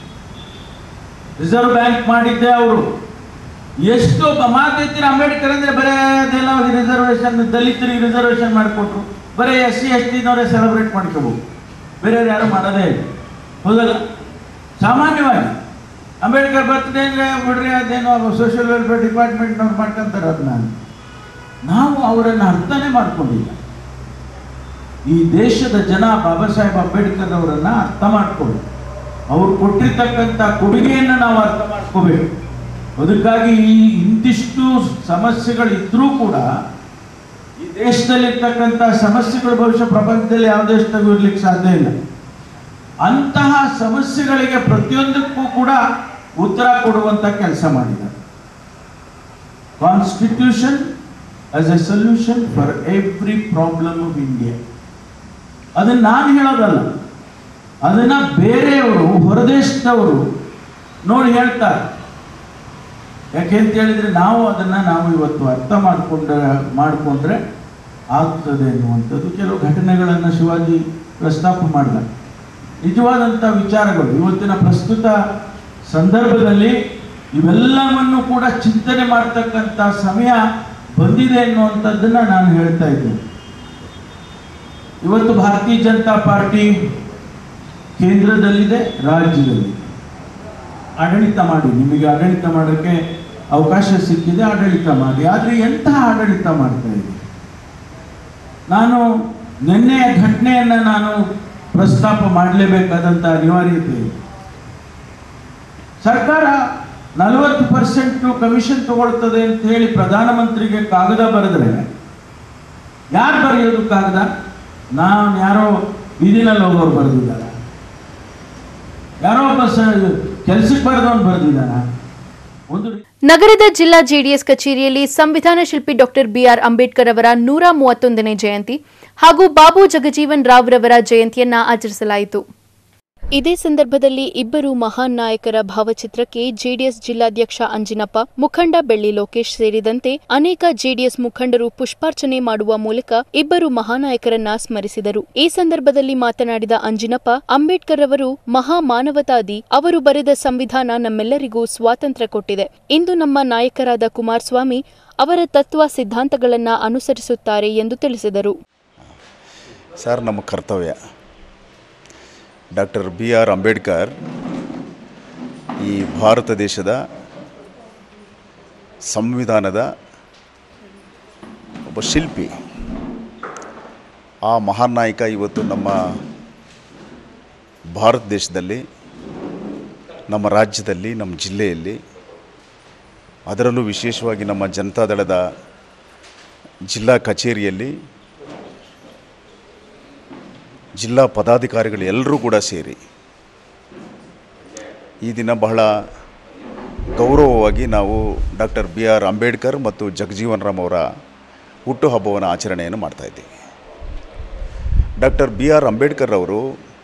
Speaker 6: ರಿಸರ್ವ್ ಬ್ಯಾಂಕ್ ಮಾಡಿದ್ದೆ ಅವರು ಎಷ್ಟು ಮಾತೈತಿರ ಅಂಬೇಡ್ಕರ್ ಅಂದ್ರೆ ಬರೇ ಅದೆಲ್ಲ ರಿಸರ್ವೇಶನ್ ದಲಿತರಿಗೆ ರಿಸರ್ವೇಶನ್ ಮಾಡಿಕೊಟ್ರು ಬರೀ ಎಸ್ ಸಿ ಎಸ್ ಟಿನವರೇ ಸೆಲೆಬ್ರೇಟ್ ಮಾಡ್ಕೋಬಹುದು ಬೇರೆಯವ್ರು ಯಾರು ಮಾಡೋದೇ ಇಲ್ಲ ಹೌದಲ್ಲ ಸಾಮಾನ್ಯವಾಗಿ ಅಂಬೇಡ್ಕರ್ ಬರ್ತ್ಡೇ ಅಂದ್ರೆ ಬಿಡ್ರಿ ಅದೇನೋ ಸೋಷಿಯಲ್ ವೆಲ್ಫೇರ್ ಡಿಪಾರ್ಟ್ಮೆಂಟ್ನವ್ರು ಮಾಡ್ಕೊಂತಾರೆ ಅದನ್ನ ನಾವು ಅವರನ್ನು ಅರ್ಥನೇ ಮಾಡ್ಕೊಂಡಿಲ್ಲ ಈ ದೇಶದ ಜನ ಬಾಬಾ ಸಾಹೇಬ್ ಅಂಬೇಡ್ಕರ್ ಅವರನ್ನ ಅರ್ಥ ಮಾಡ್ಕೊಳ್ಳಿ ಅವ್ರು ಕೊಟ್ಟಿರ್ತಕ್ಕಂಥ ಕೊಡುಗೆಯನ್ನು ನಾವು ಅರ್ಥ ಮಾಡ್ಕೋಬೇಕು ಅದಕ್ಕಾಗಿ ಈ ಇಂತಿಷ್ಟು ಸಮಸ್ಯೆಗಳಿದ್ರೂ ಕೂಡ ಈ ದೇಶದಲ್ಲಿರ್ತಕ್ಕಂಥ ಸಮಸ್ಯೆಗಳು ಬಹುಶಃ ಪ್ರಪಂಚದಲ್ಲಿ ಯಾವ ದೇಶದಾಗೂ ಇರ್ಲಿಕ್ಕೆ ಸಾಧ್ಯ ಇಲ್ಲ ಅಂತಹ ಸಮಸ್ಯೆಗಳಿಗೆ ಪ್ರತಿಯೊಂದಕ್ಕೂ ಕೂಡ ಉತ್ತರ ಕೊಡುವಂತ ಕೆಲಸ ಮಾಡಿದ್ದಾರೆ constitution as a solution for every problem of India ಅದನ್ನ ನಾನು ಹೇಳೋದಲ್ಲ ಅದನ್ನ ಬೇರೆಯವರು ಹೊರದೇಶದವರು ನೋಡಿ ಹೇಳ್ತಾರೆ ಯಾಕೆ ಅಂತ ಹೇಳಿದ್ರೆ ನಾವು ಅದನ್ನ ನಾವು ಇವತ್ತು ಅರ್ಥ ಮಾಡಿಕೊಂಡ ಮಾಡಿಕೊಂಡ್ರೆ ಆಗ್ತದೆ ಅನ್ನುವಂಥದ್ದು ಕೆಲವು ಘಟನೆಗಳನ್ನು ಶಿವಾಜಿ ಪ್ರಸ್ತಾಪ ಮಾಡಿದ ನಿಜವಾದಂಥ ವಿಚಾರಗಳು ಇವತ್ತಿನ ಪ್ರಸ್ತುತ ಸಂದರ್ಭದಲ್ಲಿ ಇವೆಲ್ಲವನ್ನು ಕೂಡ ಚಿಂತನೆ ಮಾಡ್ತಕ್ಕಂಥ ಸಮಯ ಬಂದಿದೆ ಅನ್ನುವಂಥದ್ದನ್ನ ನಾನು ಹೇಳ್ತಾ ಇದ್ದೇನೆ ಇವತ್ತು ಭಾರತೀಯ ಜನತಾ ಪಾರ್ಟಿ ಕೇಂದ್ರದಲ್ಲಿದೆ ರಾಜ್ಯದಲ್ಲಿದೆ ಆಡಳಿತ ಮಾಡಿ ನಿಮಗೆ ಆಡಳಿತ ಮಾಡೋಕ್ಕೆ ಅವಕಾಶ ಸಿಕ್ಕಿದೆ ಆಡಳಿತ ಮಾಡಿ ಆದರೆ ಎಂತಹ ಆಡಳಿತ ಮಾಡ್ತಾ ಇದೆ ನಾನು ನಿನ್ನೆಯ ಘಟನೆಯನ್ನ ನಾನು ಪ್ರಸ್ತಾಪ ಮಾಡಲೇಬೇಕಾದಂಥ ಅನಿವಾರ್ಯತೆ ಇದೆ ಸರ್ಕಾರ ನಲವತ್ತು ಪರ್ಸೆಂಟ್ ಕಮಿಷನ್ ತಗೊಳ್ತದೆ ಅಂತ ಹೇಳಿ ಪ್ರಧಾನಮಂತ್ರಿಗೆ ಕಾಗದ ಬರೆದ್ರೆ ಯಾರು ಬರೆಯೋದು ಕಾಗದ ನಾನು ಯಾರೋ ಬೀದಿನಲ್ಲಿ ಹೋಗೋರು ಬರೆದಿದ್ದಾರೆ ಯಾರೋ ಒಬ್ಬ ಕೆಲ್ಸಕ್ಕೆ ಬರೆದವನು ಬರೆದಿದ್ದಾನ ಒಂದು ರೀ-
Speaker 1: ನಗರದ ಜಿಲ್ಲಾ ಜೆಡಿಎಸ್ ಕಚೇರಿಯಲ್ಲಿ ಸಂವಿಧಾನ ಶಿಲ್ಪಿ ಡಾಕ್ಟರ್ ಬಿಆರ್ ಅಂಬೇಡ್ಕರ್ ಅವರ ನೂರ ಮೂವತ್ತೊಂದನೇ ಜಯಂತಿ ಹಾಗೂ ಬಾಬು ಜಗಜೀವನ್ ರಾವ್ ರವರ ಜಯಂತಿಯನ್ನ ಆಚರಿಸಲಾಯಿತು ಇದೇ ಸಂದರ್ಭದಲ್ಲಿ ಇಬ್ಬರು ಮಹಾನ್ ನಾಯಕರ ಭಾವಚಿತ್ರಕ್ಕೆ ಜೆಡಿಎಸ್ ಜಿಲ್ಲಾಧ್ಯಕ್ಷ ಅಂಜಿನಪ್ಪ ಮುಖಂಡ ಬೆಳ್ಳಿ ಲೋಕೇಶ್ ಸೇರಿದಂತೆ ಅನೇಕ ಜೆಡಿಎಸ್ ಮುಖಂಡರು ಪುಷ್ಪಾರ್ಚನೆ ಮಾಡುವ ಮೂಲಕ ಇಬ್ಬರು ಮಹಾನಾಯಕರನ್ನ ಸ್ಮರಿಸಿದರು ಈ ಸಂದರ್ಭದಲ್ಲಿ ಮಾತನಾಡಿದ ಅಂಜಿನಪ್ಪ ಅಂಬೇಡ್ಕರ್ ಅವರು ಮಹಾ ಮಾನವತಾದಿ ಅವರು ಬರೆದ ಸಂವಿಧಾನ ನಮ್ಮೆಲ್ಲರಿಗೂ ಸ್ವಾತಂತ್ರ್ಯ ಕೊಟ್ಟಿದೆ ಇಂದು ನಮ್ಮ ನಾಯಕರಾದ ಕುಮಾರಸ್ವಾಮಿ ಅವರ ತತ್ವ ಸಿದ್ಧಾಂತಗಳನ್ನ ಅನುಸರಿಸುತ್ತಾರೆ ಎಂದು ತಿಳಿಸಿದರು
Speaker 7: ಸರ್ ನಮ್ಮ ಕರ್ತವ್ಯ ಡಾಕ್ಟರ್ ಬಿ ಆರ್ ಅಂಬೇಡ್ಕರ್ ಈ ಭಾರತ ದೇಶದ ಸಂವಿಧಾನದ ಒಬ್ಬ ಶಿಲ್ಪಿ ಆ ಮಹಾನ್ ನಾಯಕ ಇವತ್ತು ನಮ್ಮ ಭಾರತ ದೇಶದಲ್ಲಿ ನಮ್ಮ ರಾಜ್ಯದಲ್ಲಿ ನಮ್ಮ ಜಿಲ್ಲೆಯಲ್ಲಿ ಅದರಲ್ಲೂ ವಿಶೇಷವಾಗಿ ನಮ್ಮ ಜನತಾದಳದ ಜಿಲ್ಲಾ ಕಚೇರಿಯಲ್ಲಿ ಜಿಲ್ಲಾ ಪದಾಧಿಕಾರಿಗಳು ಎಲ್ಲರೂ ಕೂಡ ಸೇರಿ ಈ ದಿನ ಬಹಳ ಗೌರವವಾಗಿ ನಾವು ಡಾಕ್ಟರ್ ಬಿ ಆರ್ ಅಂಬೇಡ್ಕರ್ ಮತ್ತು ಜಗಜೀವನ್ ರಾಮ್ ಅವರ ಹುಟ್ಟುಹಬ್ಬವನ್ನು ಆಚರಣೆಯನ್ನು ಮಾಡ್ತಾಯಿದ್ದೀವಿ ಡಾಕ್ಟರ್ ಬಿ ಆರ್ ಅಂಬೇಡ್ಕರ್ ಅವರು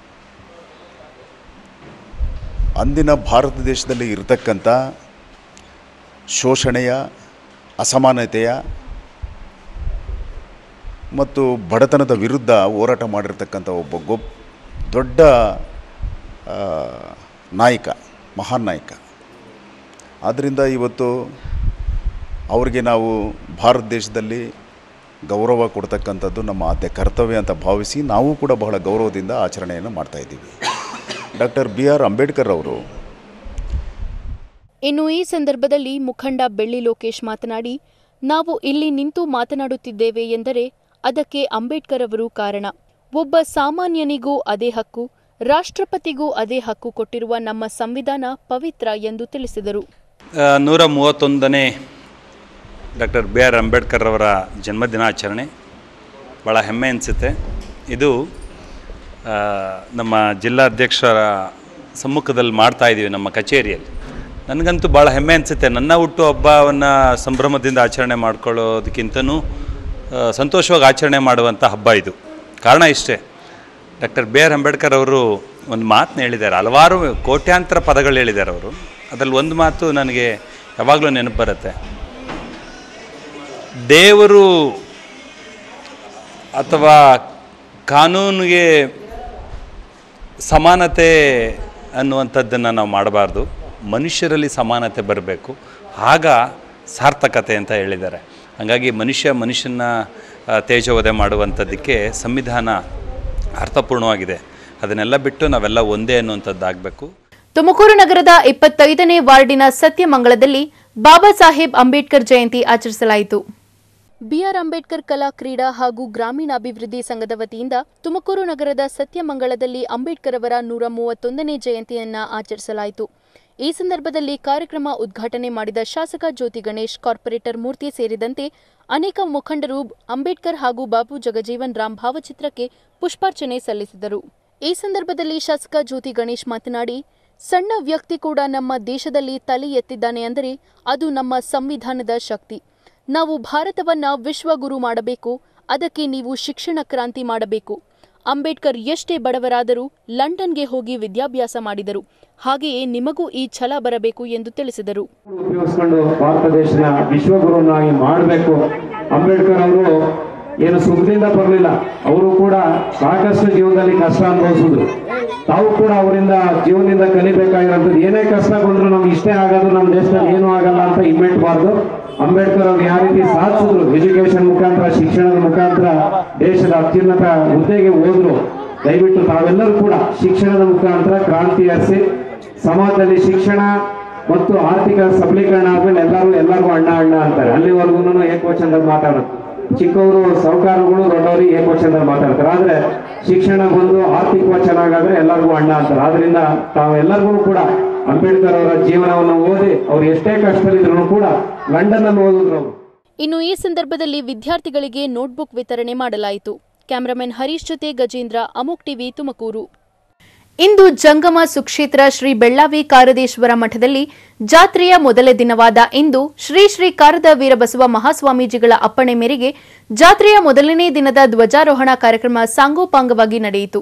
Speaker 7: ಅಂದಿನ ಭಾರತ ದೇಶದಲ್ಲಿ ಇರತಕ್ಕಂಥ ಶೋಷಣೆಯ ಅಸಮಾನತೆಯ ಮತ್ತು ಬಡತನದ ವಿರುದ್ಧ ಹೋರಾಟ ಮಾಡಿರ್ತಕ್ಕಂಥ ಒಬ್ಬ ಗೊಬ್ ದೊಡ್ಡ ಆ, ನಾಯಕ ಮಹಾನ್ ನಾಯಕ ಆದ್ದರಿಂದ ಇವತ್ತು ಅವರಿಗೆ ನಾವು ಭಾರತ ದೇಶದಲ್ಲಿ ಗೌರವ ಕೊಡ್ತಕ್ಕಂಥದ್ದು ನಮ್ಮ ಆದ್ಯ ಕರ್ತವ್ಯ ಅಂತ ಭಾವಿಸಿ ನಾವು ಕೂಡ ಬಹಳ ಗೌರವದಿಂದ ಆಚರಣೆಯನ್ನು ಮಾಡ್ತಾಯಿದ್ದೀವಿ ಡಾಕ್ಟರ್ ಬಿ ಆರ್ ಅಂಬೇಡ್ಕರ್ ಅವರು
Speaker 1: ಇನ್ನು ಈ ಸಂದರ್ಭದಲ್ಲಿ ಮುಖಂಡ ಬೆಳ್ಳಿ ಲೋಕೇಶ್ ಮಾತನಾಡಿ ನಾವು ಇಲ್ಲಿ ನಿಂತು ಮಾತನಾಡುತ್ತಿದ್ದೇವೆ ಎಂದರೆ ಅದಕ್ಕೆ ಅಂಬೇಡ್ಕರ್ ಅವರು ಕಾರಣ ಒಬ್ಬ ಸಾಮಾನ್ಯನಿಗೂ ಅದೇ ಹಕ್ಕು ರಾಷ್ಟ್ರಪತಿಗೂ ಅದೇ ಹಕ್ಕು ಕೊಟ್ಟಿರುವ ನಮ್ಮ ಸಂವಿಧಾನ ಪವಿತ್ರ ಎಂದು ತಿಳಿಸಿದರು
Speaker 8: ಆ, ನೂರ ಮೂವತ್ತೊಂದನೇ ಡಾಕ್ಟರ್ ಬಿ ಆರ್ ಅಂಬೇಡ್ಕರ್ ಅವರ ಜನ್ಮದಿನಾಚರಣೆ ಭಾಳ ಹೆಮ್ಮೆ ಅನಿಸುತ್ತೆ ಇದು ಆ, ನಮ್ಮ ಜಿಲ್ಲಾಧ್ಯಕ್ಷರ ಸಮ್ಮುಖದಲ್ಲಿ ಮಾಡ್ತಾ ಇದ್ದೀವಿ ನಮ್ಮ ಕಚೇರಿಯಲ್ಲಿ ನನಗಂತೂ ಭಾಳ ಹೆಮ್ಮೆ ಅನಿಸುತ್ತೆ ನನ್ನ ಹುಟ್ಟು ಹಬ್ಬವನ್ನು ಸಂಭ್ರಮದಿಂದ ಆಚರಣೆ ಮಾಡ್ಕೊಳ್ಳೋದಕ್ಕಿಂತನೂ ಆ, ಸಂತೋಷವಾಗಿ ಆಚರಣೆ ಮಾಡುವಂಥ ಹಬ್ಬ ಇದು ಕಾರಣ ಇಷ್ಟೇ ಡಾಕ್ಟರ್ ಬಿ ಆರ್ ಅಂಬೇಡ್ಕರ್ ಅವರು ಒಂದು ಮಾತನ್ನ ಹೇಳಿದ್ದಾರೆ ಹಲವಾರು ಕೋಟ್ಯಾಂತರ ಪದಗಳು ಹೇಳಿದ್ದಾರೆ ಅವರು ಅದರಲ್ಲಿ ಒಂದು ಮಾತು ನನಗೆ ಯಾವಾಗಲೂ ನೆನಪು ಬರುತ್ತೆ ದೇವರು ಅಥವಾ ಕಾನೂನಿಗೆ ಸಮಾನತೆ ಅನ್ನುವಂಥದ್ದನ್ನು ನಾವು ಮಾಡಬಾರ್ದು ಮನುಷ್ಯರಲ್ಲಿ ಸಮಾನತೆ ಬರಬೇಕು ಆಗ ಸಾರ್ಥಕತೆ ಅಂತ ಹೇಳಿದ್ದಾರೆ ಹಾಗಾಗಿ ಮನುಷ್ಯ ಮನುಷ್ಯನ ಆ, ತೇಜೋವಧೆ ಮಾಡುವಂಥದ್ದಕ್ಕೆ ಸಂವಿಧಾನ ಅರ್ಥಪೂರ್ಣವಾಗಿದೆ ಅದನ್ನೆಲ್ಲ ಬಿಟ್ಟು ನಾವೆಲ್ಲ ಒಂದೇ ಅನ್ನುವಂಥದ್ದಾಗಬೇಕು
Speaker 1: ತುಮಕೂರು ನಗರದ ಇಪ್ಪತ್ತೈದನೇ ವಾರ್ಡಿನ ಸತ್ಯಮಂಗಳದಲ್ಲಿ ಬಾಬಾ ಸಾಹೇಬ್ ಅಂಬೇಡ್ಕರ್ ಜಯಂತಿ ಆಚರಿಸಲಾಯಿತು ಬಿಆರ್ ಅಂಬೇಡ್ಕರ್ ಕಲಾ ಕ್ರೀಡಾ ಹಾಗೂ ಗ್ರಾಮೀಣಾಭಿವೃದ್ಧಿ ಸಂಘದ ವತಿಯಿಂದ ತುಮಕೂರು ನಗರದ ಸತ್ಯಮಂಗಳದಲ್ಲಿ ಅಂಬೇಡ್ಕರ್ ಅವರ ನೂರ ಮೂವತ್ತೊಂದನೇ ಜಯಂತಿಯನ್ನ ಆಚರಿಸಲಾಯಿತು ಈ ಸಂದರ್ಭದಲ್ಲಿ ಕಾರ್ಯಕ್ರಮ ಉದ್ಘಾಟನೆ ಮಾಡಿದ ಶಾಸಕ ಜ್ಯೋತಿ ಗಣೇಶ್ ಕಾರ್ಪೊರೇಟರ್ ಮೂರ್ತಿ ಸೇರಿದಂತೆ ಅನೇಕ ಮುಖಂಡರು ಅಂಬೇಡ್ಕರ್ ಹಾಗೂ ಬಾಬು ಜಗಜೀವನ್ ರಾಮ್ ಭಾವಚಿತ್ರಕ್ಕೆ ಪುಷ್ಪಾರ್ಚನೆ ಸಲ್ಲಿಸಿದರು ಈ ಸಂದರ್ಭದಲ್ಲಿ ಶಾಸಕ ಜ್ಯೋತಿ ಗಣೇಶ್ ಮಾತನಾಡಿ ಸಣ್ಣ ವ್ಯಕ್ತಿ ಕೂಡ ನಮ್ಮ ದೇಶದಲ್ಲಿ ತಲೆ ಎತ್ತಿದ್ದಾನೆ ಅಂದರೆ ಅದು ನಮ್ಮ ಸಂವಿಧಾನದ ಶಕ್ತಿ ನಾವು ಭಾರತವನ್ನ ವಿಶ್ವಗುರು ಮಾಡಬೇಕು ಅದಕ್ಕೆ ನೀವು ಶಿಕ್ಷಣ ಕ್ರಾಂತಿ ಮಾಡಬೇಕು ಅಂಬೇಡ್ಕರ್ ಎಷ್ಟೇ ಬಡವರಾದರೂ ಲಂಡನ್ಗೆ ಹೋಗಿ ವಿದ್ಯಾಭ್ಯಾಸ ಮಾಡಿದರು ಹಾಗೆಯೇ ನಿಮಗೂ ಈ ಛಲ ಬರಬೇಕು ಎಂದು ತಿಳಿಸಿದರು
Speaker 9: ಉಪಯೋಗಿಸ್ಕೊಂಡು ಭಾರತ ದೇಶನ ವಿಶ್ವಗುರುವನ್ನಾಗಿ ಮಾಡಬೇಕು ಅಂಬೇಡ್ಕರ್ ಅವರು ಏನು ಸುಖದಿಂದ ಬರಲಿಲ್ಲ ಅವರು ಕೂಡ ಸಾಕಷ್ಟು ಜೀವನದಲ್ಲಿ ಕಷ್ಟ ಅನುಭವಿಸಿದ್ರು ತಾವು ಕೂಡ ಅವರಿಂದ ಜೀವನದಿಂದ ಕಲಿಬೇಕಾಗಿರೋಂಥದ್ದು ಏನೇ ಕಷ್ಟ ಬಂದ್ರು ನಮ್ಗೆ ಇಷ್ಟೇ ಆಗೋದು ನಮ್ಮ ದೇಶದಲ್ಲಿ ಏನೂ ಆಗಲ್ಲ ಅಂತ ಇಮ್ಮೆಟ್ಬಾರ್ದು ಅಂಬೇಡ್ಕರ್ ಅವ್ರು ಯಾವ ರೀತಿ ಸಾಧಿಸಿದ್ರು ಎಜುಕೇಶನ್ ಮುಖಾಂತರ ಶಿಕ್ಷಣದ ಮುಖಾಂತರ ದೇಶದ ಅತ್ಯುನ್ನತ ಹುದ್ದೆಗೆ ಹೋದ್ರು ದಯವಿಟ್ಟು ತಾವೆಲ್ಲರೂ ಕೂಡ ಶಿಕ್ಷಣದ ಮುಖಾಂತರ ಕ್ರಾಂತಿ ಹರಿಸಿ ಸಮಾಜದಲ್ಲಿ ಶಿಕ್ಷಣ ಮತ್ತು ಆರ್ಥಿಕ ಸಬಲೀಕರಣ ಆದ್ಮೇಲೆ ಎಲ್ಲರೂ ಎಲ್ಲರಿಗೂ ಅಣ್ಣ ಅಣ್ಣ ಅಂತಾರೆ ಅಲ್ಲಿವರೆಗೂ ಏಕವಚನದಲ್ಲಿ ಮಾತಾಡೋದು ಚಿಕ್ಕವರು ಸಾಹುಕಾರಗಳು ದೊಡ್ಡವರು ಏಕವಚನದಲ್ಲಿ ಮಾತಾಡ್ತಾರೆ ಆದ್ರೆ ಶಿಕ್ಷಣ ಬಂದು ಆರ್ಥಿಕ ಚೆನ್ನಾಗಾದ್ರೆ ಎಲ್ಲರಿಗೂ ಅಣ್ಣ ಅಂತಾರೆ ಆದ್ರಿಂದ ತಾವೆಲ್ಲರಿಗೂ ಕೂಡ ಅಂಬೇಡ್ಕರ್ ಅವರ ಜೀವನವನ್ನು ಓದಿ ಅವ್ರು ಎಷ್ಟೇ ಕಷ್ಟದಲ್ಲಿದ್ರು ಕೂಡ ಲಂಡನ್ ಅಲ್ಲಿ ಓದಿದ್ರು ಅವರು
Speaker 1: ಇನ್ನು ಈ ಸಂದರ್ಭದಲ್ಲಿ ವಿದ್ಯಾರ್ಥಿಗಳಿಗೆ ನೋಟ್ಬುಕ್ ವಿತರಣೆ ಮಾಡಲಾಯಿತು ಕ್ಯಾಮರಾಮನ್ ಹರೀಶ್ ಜೊತೆ ಗಜೇಂದ್ರ ಅಮೋಕ್ ಟಿವಿ ತುಮಕೂರು ಇಂದು ಜಂಗಮ ಸುಕ್ಷೇತ್ರ ಶ್ರೀ ಬೆಳ್ಳಾವಿ ಕಾರದೇಶ್ವರ ಮಠದಲ್ಲಿ ಜಾತ್ರೆಯ ಮೊದಲ ದಿನವಾದ ಇಂದು ಶ್ರೀ ಶ್ರೀ ಕಾರದ ವೀರಬಸವ ಮಹಾಸ್ವಾಮೀಜಿಗಳ ಅಪ್ಪಣೆ ಮೇರೆಗೆ ಜಾತ್ರೆಯ ಮೊದಲನೇ ದಿನದ ಧ್ವಜಾರೋಹಣ ಕಾರ್ಯಕ್ರಮ ಸಾಂಗೋಪಾಂಗವಾಗಿ ನಡೆಯಿತು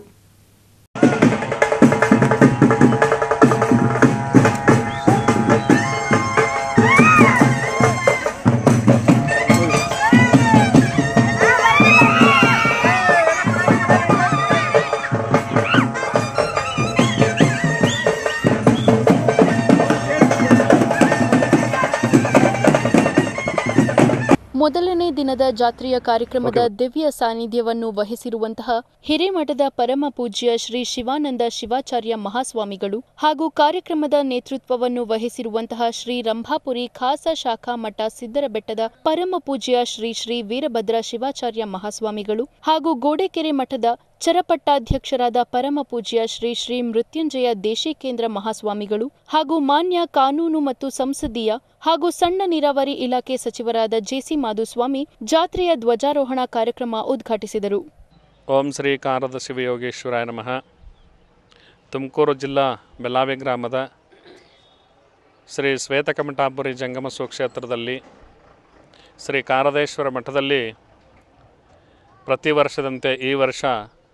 Speaker 1: ಮೊದಲನೇ ದಿನದ ಜಾತ್ರೆಯ ಕಾರ್ಯಕ್ರಮದ ದಿವ್ಯ ಸಾನ್ನಿಧ್ಯವನ್ನು ವಹಿಸಿರುವಂತಹ ಹಿರೇಮಠದ ಪರಮ ಪೂಜ್ಯ ಶ್ರೀ ಶಿವಾನಂದ ಶಿವಾಚಾರ್ಯ ಮಹಾಸ್ವಾಮಿಗಳು ಹಾಗೂ ಕಾರ್ಯಕ್ರಮದ ನೇತೃತ್ವವನ್ನು ವಹಿಸಿರುವಂತಹ ಶ್ರೀ ರಂಭಾಪುರಿ ಖಾಸ ಶಾಖಾ ಮಠ ಸಿದ್ದರಬೆಟ್ಟದ ಪರಮ ಪೂಜ್ಯ ಶ್ರೀ ಶ್ರೀ ವೀರಭದ್ರ ಶಿವಾಚಾರ್ಯ ಮಹಾಸ್ವಾಮಿಗಳು ಹಾಗೂ ಗೋಡೆಕೆರೆ ಮಠದ ಚರಪಟ್ಟಾಧ್ಯಕ್ಷರಾದ ಪರಮ ಪೂಜ್ಯ ಶ್ರೀ ಶ್ರೀ ಮೃತ್ಯುಂಜಯ ದೇಶಿಕೇಂದ್ರ ಮಹಾಸ್ವಾಮಿಗಳು ಹಾಗೂ ಮಾನ್ಯ ಕಾನೂನು ಮತ್ತು ಸಂಸದೀಯ ಹಾಗೂ ಸಣ್ಣ ನೀರಾವರಿ ಇಲಾಖೆ ಸಚಿವರಾದ ಜೆಸಿ ಮಾಧುಸ್ವಾಮಿ ಜಾತ್ರೆಯ ಧ್ವಜಾರೋಹಣ ಕಾರ್ಯಕ್ರಮ ಉದ್ಘಾಟಿಸಿದರು
Speaker 10: ಓಂ ಶ್ರೀ ಕಾರದ ಶಿವಯೋಗೇಶ್ವರಾಯ ನಮಃ ತುಮಕೂರು ಜಿಲ್ಲಾ ಬೆಳ್ಳಾವಿ ಗ್ರಾಮದ ಶ್ರೀ ಶ್ವೇತಕಮಠಾಪುರಿ ಜಂಗಮ ಸುಕ್ಷೇತ್ರದಲ್ಲಿ ಶ್ರೀ ಕಾರದೇಶ್ವರ ಮಠದಲ್ಲಿ ಪ್ರತಿ ವರ್ಷದಂತೆ ಈ ವರ್ಷ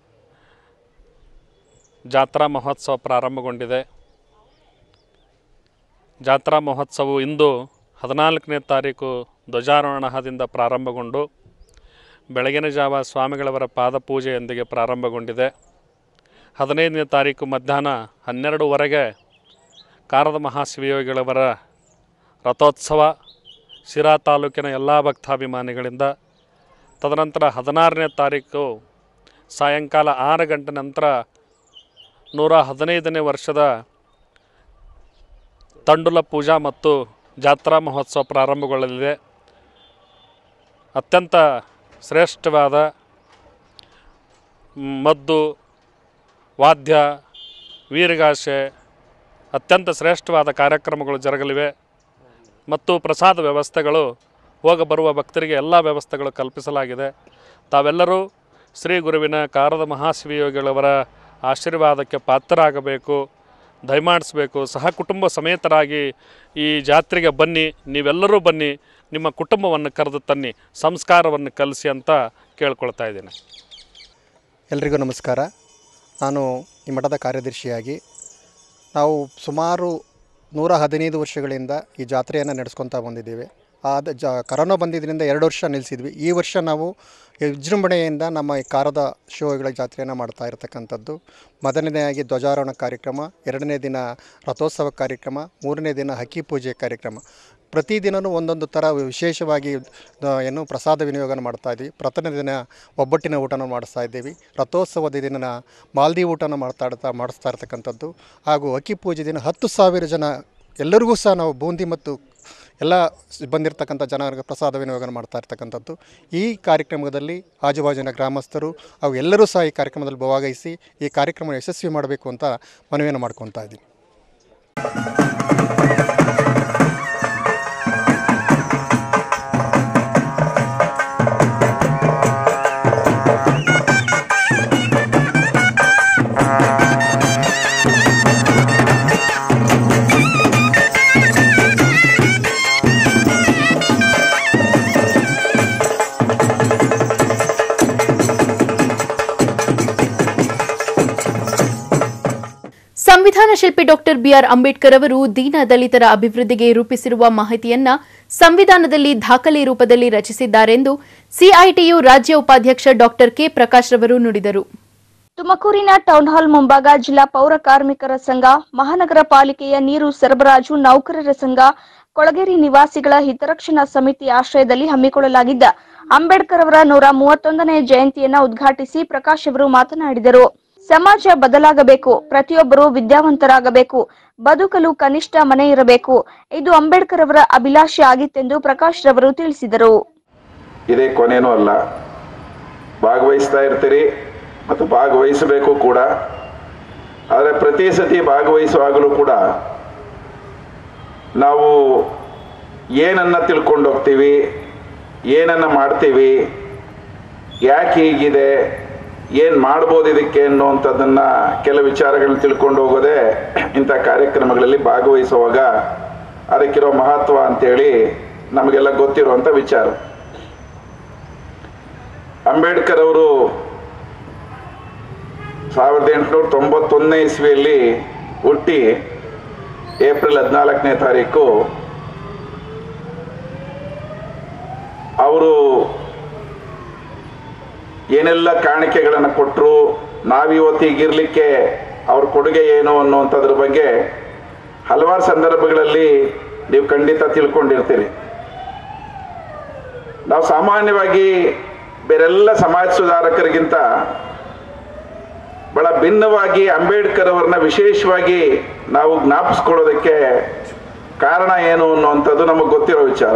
Speaker 10: ಜಾತ್ರಾ ಮಹೋತ್ಸವ ಪ್ರಾರಂಭಗೊಂಡಿದೆ ಜಾತ್ರಾ ಮಹೋತ್ಸವವು ಇಂದು ಹದಿನಾಲ್ಕನೇ ತಾರೀಕು ಧ್ವಜಾರೋಹಣದಿಂದ ಪ್ರಾರಂಭಗೊಂಡು ಬೆಳಗಿನ ಜಾವ ಸ್ವಾಮಿಗಳವರ ಪಾದಪೂಜೆಯೊಂದಿಗೆ ಪ್ರಾರಂಭಗೊಂಡಿದೆ ಹದಿನೈದನೇ ತಾರೀಕು ಮಧ್ಯಾಹ್ನ ಹನ್ನೆರಡುವರೆಗೆ ಕಾರದ ಮಹಾಶಿವಯೋಗಿಗಳವರ ರಥೋತ್ಸವ ಶಿರಾ ತಾಲೂಕಿನ ಎಲ್ಲ ಭಕ್ತಾಭಿಮಾನಿಗಳಿಂದ ತದನಂತರ ಹದಿನಾರನೇ ತಾರೀಕು ಸಾಯಂಕಾಲ ಆರು ಗಂಟೆ ನಂತರ ನೂರ ಹದಿನೈದನೇ ವರ್ಷದ ತಂಡುಲ ಪೂಜಾ ಮತ್ತು ಜಾತ್ರಾ ಮಹೋತ್ಸವ ಪ್ರಾರಂಭಗೊಳ್ಳಲಿದೆ ಅತ್ಯಂತ ಶ್ರೇಷ್ಠವಾದ ಮದ್ದು ವಾದ್ಯ ವೀರಗಾಸೆ ಅತ್ಯಂತ ಶ್ರೇಷ್ಠವಾದ ಕಾರ್ಯಕ್ರಮಗಳು ಜರುಗಲಿವೆ ಮತ್ತು ಪ್ರಸಾದ ವ್ಯವಸ್ಥೆಗಳು ಹೋಗ ಬರುವ ಭಕ್ತರಿಗೆ ಎಲ್ಲ ವ್ಯವಸ್ಥೆಗಳು ಕಲ್ಪಿಸಲಾಗಿದೆ ತಾವೆಲ್ಲರೂ ಶ್ರೀ ಗುರುವಿನ ಕಾರದ ಮಹಾಶಿವಯೋಗಿಗಳವರ ಆಶೀರ್ವಾದಕ್ಕೆ ಪಾತ್ರರಾಗಬೇಕು ದಯಮಾಡಿಸ್ಬೇಕು ಸಹ ಕುಟುಂಬ ಸಮೇತರಾಗಿ ಈ ಜಾತ್ರೆಗೆ ಬನ್ನಿ ನೀವೆಲ್ಲರೂ ಬನ್ನಿ ನಿಮ್ಮ ಕುಟುಂಬವನ್ನು ಕರೆದು ತನ್ನಿ ಸಂಸ್ಕಾರವನ್ನು ಕಲಿಸಿ ಅಂತ ಕೇಳ್ಕೊಳ್ತಾ ಇದ್ದೀನಿ
Speaker 11: ಎಲ್ರಿಗೂ ನಮಸ್ಕಾರ ನಾನು ಈ ಮಠದ ಕಾರ್ಯದರ್ಶಿಯಾಗಿ ನಾವು ಸುಮಾರು ನೂರ ಹದಿನೈದು ವರ್ಷಗಳಿಂದ ಈ ಜಾತ್ರೆಯನ್ನು ನಡೆಸ್ಕೊತಾ ಬಂದಿದ್ದೀವಿ ಆದ ಜ ಕರೋನಾ ಬಂದಿದ್ದರಿಂದ ಎರಡು ವರ್ಷ ನಿಲ್ಲಿಸಿದ್ವಿ ಈ ವರ್ಷ ನಾವು ವಿಜೃಂಭಣೆಯಿಂದ ನಮ್ಮ ಈ ಕಾರದ ಶಿವಗಳ ಜಾತ್ರೆಯನ್ನು ಮಾಡ್ತಾ ಇರತಕ್ಕಂಥದ್ದು ಮೊದಲನೇದಾಗಿ ಧ್ವಜಾರೋಹಣ ಕಾರ್ಯಕ್ರಮ ಎರಡನೇ ದಿನ ರಥೋತ್ಸವ ಕಾರ್ಯಕ್ರಮ ಮೂರನೇ ದಿನ ಹಕ್ಕಿ ಪೂಜೆ ಕಾರ್ಯಕ್ರಮ ಪ್ರತಿದಿನವೂ ಒಂದೊಂದು ಥರ ವಿಶೇಷವಾಗಿ ಆ, ಏನು ಪ್ರಸಾದ ವಿನಿಯೋಗನ ಮಾಡ್ತಾ ಇದ್ವಿ ಪ್ರಥಮ ದಿನ ಒಬ್ಬಟ್ಟಿನ ಊಟನ ಮಾಡಿಸ್ತಾ ಇದ್ದೀವಿ ರಥೋತ್ಸವದ ದಿನ ಮಾಲ್ದಿ ಊಟನ ಮಾಡ್ತಾ ಮಾಡಿಸ್ತಾ ಇರ್ತಕ್ಕಂಥದ್ದು ಹಾಗೂ ಅಕ್ಕಿ ಪೂಜೆ ದಿನ ಹತ್ತು ಸಾವಿರ ಜನ ಎಲ್ಲರಿಗೂ ಸಹ ನಾವು ಬೂಂದಿ ಮತ್ತು ಎಲ್ಲ ಬಂದಿರತಕ್ಕಂಥ ಜನರಿಗೆ ಪ್ರಸಾದ ವಿನಿಯೋಗ ಮಾಡ್ತಾ ಇರ್ತಕ್ಕಂಥದ್ದು ಈ ಕಾರ್ಯಕ್ರಮದಲ್ಲಿ ಆಜುಬಾಜಿನ ಗ್ರಾಮಸ್ಥರು ಹಾಗೂ ಎಲ್ಲರೂ ಸಹ ಈ ಕಾರ್ಯಕ್ರಮದಲ್ಲಿ ಭಾಗವಹಿಸಿ ಈ ಕಾರ್ಯಕ್ರಮ ಯಶಸ್ವಿ ಮಾಡಬೇಕು ಅಂತ ಮನವಿಯನ್ನು ಮಾಡ್ಕೊತಾ ಇದ್ದೀನಿ
Speaker 1: ಸಂವಿಧಾನ ಶಿಲ್ಪಿ ಡಾಕ್ಟರ್ ಬಿಆರ್ ಅಂಬೇಡ್ಕರ್ ಅವರು ದೀನ ದಲಿತರ ಅಭಿವೃದ್ಧಿಗೆ ರೂಪಿಸಿರುವ ಮಾಹಿತಿಯನ್ನ ಸಂವಿಧಾನದಲ್ಲಿ ದಾಖಲೆ ರೂಪದಲ್ಲಿ ರಚಿಸಿದ್ದಾರೆಂದು ಸಿಐಟಿಯು ರಾಜ್ಯ ಉಪಾಧ್ಯಕ್ಷ ಡಾಕ್ಟರ್ ಕೆ ಪ್ರಕಾಶ್ ರವರು ನುಡಿದರು
Speaker 2: ತುಮಕೂರಿನ ಟೌನ್ ಹಾಲ್ ಮುಂಭಾಗ ಜಿಲ್ಲಾ ಪೌರ ಕಾರ್ಮಿಕರ ಸಂಘ ಮಹಾನಗರ ಪಾಲಿಕೆಯ ನೀರು ಸರಬರಾಜು ನೌಕರರ ಸಂಘ ಕೊಳಗೇರಿ ನಿವಾಸಿಗಳ ಹಿತರಕ್ಷಣಾ ಸಮಿತಿ ಆಶ್ರಯದಲ್ಲಿ ಹಮ್ಮಿಕೊಳ್ಳಲಾಗಿದ್ದ ಅಂಬೇಡ್ಕರ್ ಅವರ ನೂರ ಮೂವತ್ತೊಂದನೇ ಜಯಂತಿಯನ್ನ ಉದ್ಘಾಟಿಸಿ ಪ್ರಕಾಶ್ ಅವರು ಮಾತನಾಡಿದರು ಸಮಾಜ ಬದಲಾಗಬೇಕು ಪ್ರತಿಯೊಬ್ಬರು ವಿದ್ಯಾವಂತರಾಗಬೇಕು ಬದುಕಲು ಕನಿಷ್ಠ ಮನೆ ಇರಬೇಕು ಇದು ಅಂಬೇಡ್ಕರ್ ಅವರ ಅಭಿಲಾಷೆ ಆಗಿತ್ತೆಂದು ಪ್ರಕಾಶ್ ರವರು ತಿಳಿಸಿದರು
Speaker 12: ಇದೇ ಕೊನೆನೂ ಅಲ್ಲ ಭಾಗವಹಿಸ್ತಾ ಇರ್ತೀರಿ ಮತ್ತು ಭಾಗವಹಿಸಬೇಕು ಕೂಡ ಆದರೆ ಪ್ರತಿ ಸತಿ ಭಾಗವಹಿಸುವಾಗಲೂ ಕೂಡ ನಾವು ಏನನ್ನ ತಿಳ್ಕೊಂಡು ಹೋಗ್ತೀವಿ ಏನನ್ನ ಮಾಡ್ತೀವಿ ಯಾಕೆ ಹೀಗಿದೆ ಏನು ಮಾಡ್ಬೋದು ಇದಕ್ಕೆ ಅನ್ನುವಂಥದ್ದನ್ನು ಕೆಲವು ವಿಚಾರಗಳನ್ನ ತಿಳ್ಕೊಂಡು ಹೋಗೋದೇ ಇಂಥ ಕಾರ್ಯಕ್ರಮಗಳಲ್ಲಿ ಭಾಗವಹಿಸುವಾಗ ಅದಕ್ಕಿರೋ ಮಹತ್ವ ಅಂತೇಳಿ ನಮಗೆಲ್ಲ ಗೊತ್ತಿರುವಂಥ ವಿಚಾರ ಅಂಬೇಡ್ಕರ್ ಅವರು ಸಾವಿರದ ಎಂಟುನೂರ ತೊಂಬತ್ತೊಂದನೇ ಇಸ್ವಿಯಲ್ಲಿ ಹುಟ್ಟಿ ಏಪ್ರಿಲ್ ಹದಿನಾಲ್ಕನೇ ತಾರೀಕು ಅವರು ಏನೆಲ್ಲ ಕಾಣಿಕೆಗಳನ್ನು ಕೊಟ್ಟರು ನಾವಿವತ್ತು ಈಗಿರಲಿಕ್ಕೆ ಅವ್ರ ಕೊಡುಗೆ ಏನು ಅನ್ನುವಂಥದ್ರ ಬಗ್ಗೆ ಹಲವಾರು ಸಂದರ್ಭಗಳಲ್ಲಿ ನೀವು ಖಂಡಿತ ತಿಳ್ಕೊಂಡಿರ್ತೀರಿ ನಾವು ಸಾಮಾನ್ಯವಾಗಿ ಬೇರೆಲ್ಲ ಸಮಾಜ ಸುಧಾರಕರಿಗಿಂತ ಬಹಳ ಭಿನ್ನವಾಗಿ ಅಂಬೇಡ್ಕರ್ ಅವರನ್ನ ವಿಶೇಷವಾಗಿ ನಾವು ಜ್ಞಾಪಿಸ್ಕೊಳ್ಳೋದಕ್ಕೆ ಕಾರಣ ಏನು ಅನ್ನುವಂಥದ್ದು ನಮಗೆ ಗೊತ್ತಿರೋ ವಿಚಾರ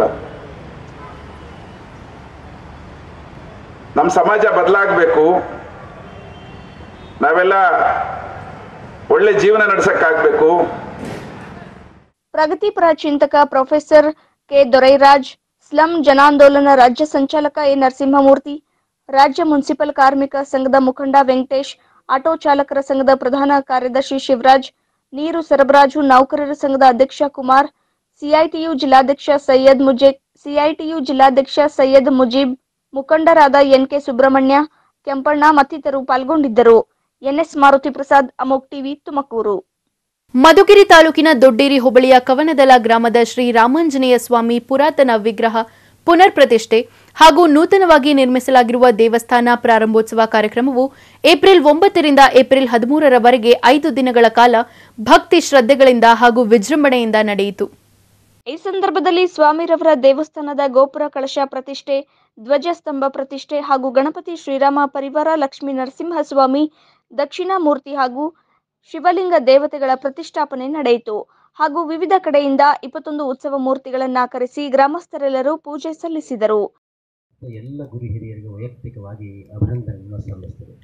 Speaker 12: ನಮ್ಮ ಸಮಾಜ ಬದಲಾಗಬೇಕು ನಾವೆಲ್ಲ ಒಳ್ಳೆ ಜೀವನ ನಡೆಸಕ್ಕಾಗಬೇಕು
Speaker 2: ಪ್ರಗತಿಪರ ಚಿಂತಕ ಪ್ರೊಫೆಸರ್ ಕೆ ದೊರೈರಾಜ್ ಸ್ಲಂ ಜನಾಂದೋಲನ ರಾಜ್ಯ ಸಂಚಾಲಕ ಎ ನರಸಿಂಹಮೂರ್ತಿ ರಾಜ್ಯ ಮುನ್ಸಿಪಲ್ ಕಾರ್ಮಿಕ ಸಂಘದ ಮುಖಂಡ ವೆಂಕಟೇಶ್ ಆಟೋ ಚಾಲಕರ ಸಂಘದ ಪ್ರಧಾನ ಕಾರ್ಯದರ್ಶಿ ಶಿವರಾಜ್ ನೀರು ಸರಬರಾಜು ನೌಕರರ ಸಂಘದ ಅಧ್ಯಕ್ಷ ಕುಮಾರ್ ಸಿಐಟಿಯು ಜಿಲ್ಲಾಧ್ಯಕ್ಷ ಸೈಯದ್ ಮುಜೀಬ್ ಸಿಐಟಿಯು ಜಿಲ್ಲಾಧ್ಯಕ್ಷ ಸೈಯದ್ ಮುಜೀಬ್ ಮುಖಂಡರಾದ ಎನ್ಕೆ ಸುಬ್ರಹ್ಮಣ್ಯ ಕೆಂಪಣ್ಣ ಮತ್ತಿತರರು ಪಾಲ್ಗೊಂಡಿದ್ದರು ಎನ್ಎಸ್ ಮಾರುತಿ ಪ್ರಸಾದ್ ಅಮೋಕ್ ಟಿವಿ ತುಮಕೂರು
Speaker 1: ಮಧುಗಿರಿ ತಾಲೂಕಿನ ದೊಡ್ಡೇರಿ ಹೋಬಳಿಯ ಕವನದಲ ಗ್ರಾಮದ ಶ್ರೀ ರಾಮಾಂಜನೇಯ ಸ್ವಾಮಿ ಪುರಾತನ ವಿಗ್ರಹ ಪುನರ್ ಪ್ರತಿಷ್ಠೆ ಹಾಗೂ ನೂತನವಾಗಿ ನಿರ್ಮಿಸಲಾಗಿರುವ ದೇವಸ್ಥಾನ ಪ್ರಾರಂಭೋತ್ಸವ ಕಾರ್ಯಕ್ರಮವು ಏಪ್ರಿಲ್ ಒಂಬತ್ತರಿಂದ ಏಪ್ರಿಲ್ ಹದಿಮೂರರವರೆಗೆ ಐದು ದಿನಗಳ ಕಾಲ ಭಕ್ತಿ ಶ್ರದ್ಧೆಗಳಿಂದ ಹಾಗೂ ವಿಜೃಂಭಣೆಯಿಂದ ನಡೆಯಿತು
Speaker 2: ಈ ಸಂದರ್ಭದಲ್ಲಿ ಸ್ವಾಮಿರವರ ದೇವಸ್ಥಾನದ ಗೋಪುರ ಕಳಶ ಪ್ರತಿಷ್ಠೆ ಧ್ವಜಸ್ತಂಭ ಪ್ರತಿಷ್ಠೆ ಹಾಗೂ ಗಣಪತಿ ಶ್ರೀರಾಮ ಪರಿವಾರ ಲಕ್ಷ್ಮೀ ನರಸಿಂಹಸ್ವಾಮಿ ದಕ್ಷಿಣಾಮೂರ್ತಿ ಹಾಗೂ ಶಿವಲಿಂಗ ದೇವತೆಗಳ ಪ್ರತಿಷ್ಠಾಪನೆ ನಡೆಯಿತು ಹಾಗೂ ವಿವಿಧ ಕಡೆಯಿಂದ ಇಪ್ಪತ್ತೊಂದು ಉತ್ಸವ ಮೂರ್ತಿಗಳನ್ನ ಕರೆಸಿ ಗ್ರಾಮಸ್ಥರೆಲ್ಲರೂ ಪೂಜೆ ಸಲ್ಲಿಸಿದರು
Speaker 13: ಎಲ್ಲ ಗುರು ಹಿರಿಯರಿಗೆ ವೈಯಕ್ತಿಕವಾಗಿ ಅಭಿನಂದನೆಯನ್ನು ಸಲ್ಲಿಸ್ತೇವೆ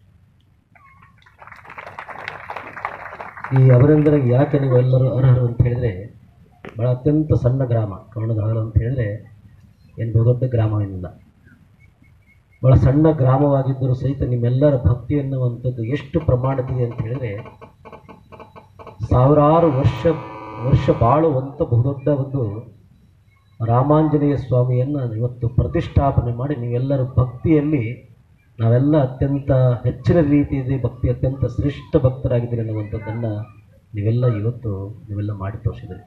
Speaker 13: ಈ ಅಭಿನಂದನೆಗೆ ಯಾಕೆ ನೀವು ಎಲ್ಲರೂ ಅರ್ಹರು ಅಂತ ಹೇಳಿದರೆ ಭಾಳ ಅತ್ಯಂತ ಸಣ್ಣ ಗ್ರಾಮ ಕವಣದಹರ ಅಂತ ಹೇಳಿದರೆ ಏನು ಬಹುದೊಡ್ಡ ಗ್ರಾಮವೇನಿಲ್ಲ ಭಾಳ ಸಣ್ಣ ಗ್ರಾಮವಾಗಿದ್ದರೂ ಸಹಿತ ನಿಮ್ಮೆಲ್ಲರ ಭಕ್ತಿ ಎನ್ನುವಂಥದ್ದು ಎಷ್ಟು ಪ್ರಮಾಣದಿದೆ ಅಂತ ಹೇಳಿದರೆ ಸಾವಿರಾರು ವರ್ಷ ವರ್ಷ ಬಾಳುವಂಥ ಬಹುದೊಡ್ಡ ಒಂದು ರಾಮಾಂಜನೇಯ ಸ್ವಾಮಿಯನ್ನು ಇವತ್ತು ಪ್ರತಿಷ್ಠಾಪನೆ ಮಾಡಿ ನೀವೆಲ್ಲರ ಭಕ್ತಿಯಲ್ಲಿ ನಾವೆಲ್ಲ ಅತ್ಯಂತ ಹೆಚ್ಚಿನ ರೀತಿಯಲ್ಲಿ ಭಕ್ತಿ ಅತ್ಯಂತ ಶ್ರೇಷ್ಠ ಭಕ್ತರಾಗಿದ್ದೀರಿ ಅನ್ನುವಂಥದ್ದನ್ನು ನೀವೆಲ್ಲ ಇವತ್ತು ನೀವೆಲ್ಲ ಮಾಡಿ ತೋರಿಸಿದ್ದೀರಿ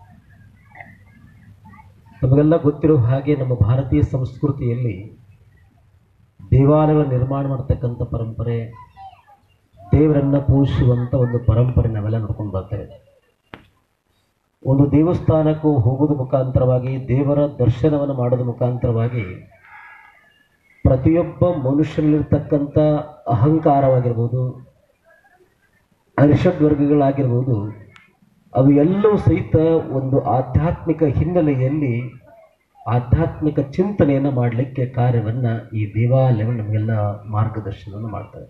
Speaker 13: ನಮಗೆಲ್ಲ ಗೊತ್ತಿರೋ ಹಾಗೆ ನಮ್ಮ ಭಾರತೀಯ ಸಂಸ್ಕೃತಿಯಲ್ಲಿ ದೇವಾಲಯಗಳ ನಿರ್ಮಾಣ ಮಾಡ್ತಕ್ಕಂಥ ಪರಂಪರೆ ದೇವರನ್ನು ಪೂಜಿಸುವಂಥ ಒಂದು ಪರಂಪರೆ ನಾವೆಲ್ಲ ನೋಡ್ಕೊಂಡು ಬರ್ತೇವೆ ಒಂದು ದೇವಸ್ಥಾನಕ್ಕೂ ಹೋಗೋದು ಮುಖಾಂತರವಾಗಿ ದೇವರ ದರ್ಶನವನ್ನು ಮಾಡೋದು ಮುಖಾಂತರವಾಗಿ ಪ್ರತಿಯೊಬ್ಬ ಮನುಷ್ಯನಲ್ಲಿರ್ತಕ್ಕಂಥ ಅಹಂಕಾರವಾಗಿರ್ಬೋದು ಅರಿಷಡ್ ವರ್ಗಗಳಾಗಿರ್ಬೋದು ಅದು ಎಲ್ಲವೂ ಸಹಿತ ಒಂದು ಆಧ್ಯಾತ್ಮಿಕ ಹಿನ್ನೆಲೆಯಲ್ಲಿ ಆಧ್ಯಾತ್ಮಿಕ ಚಿಂತನೆಯನ್ನು ಮಾಡಲಿಕ್ಕೆ ಕಾರ್ಯವನ್ನು ಈ ದೇವಾಲಯಗಳು ನಮಗೆಲ್ಲ ಮಾರ್ಗದರ್ಶನವನ್ನು ಮಾಡ್ತವೆ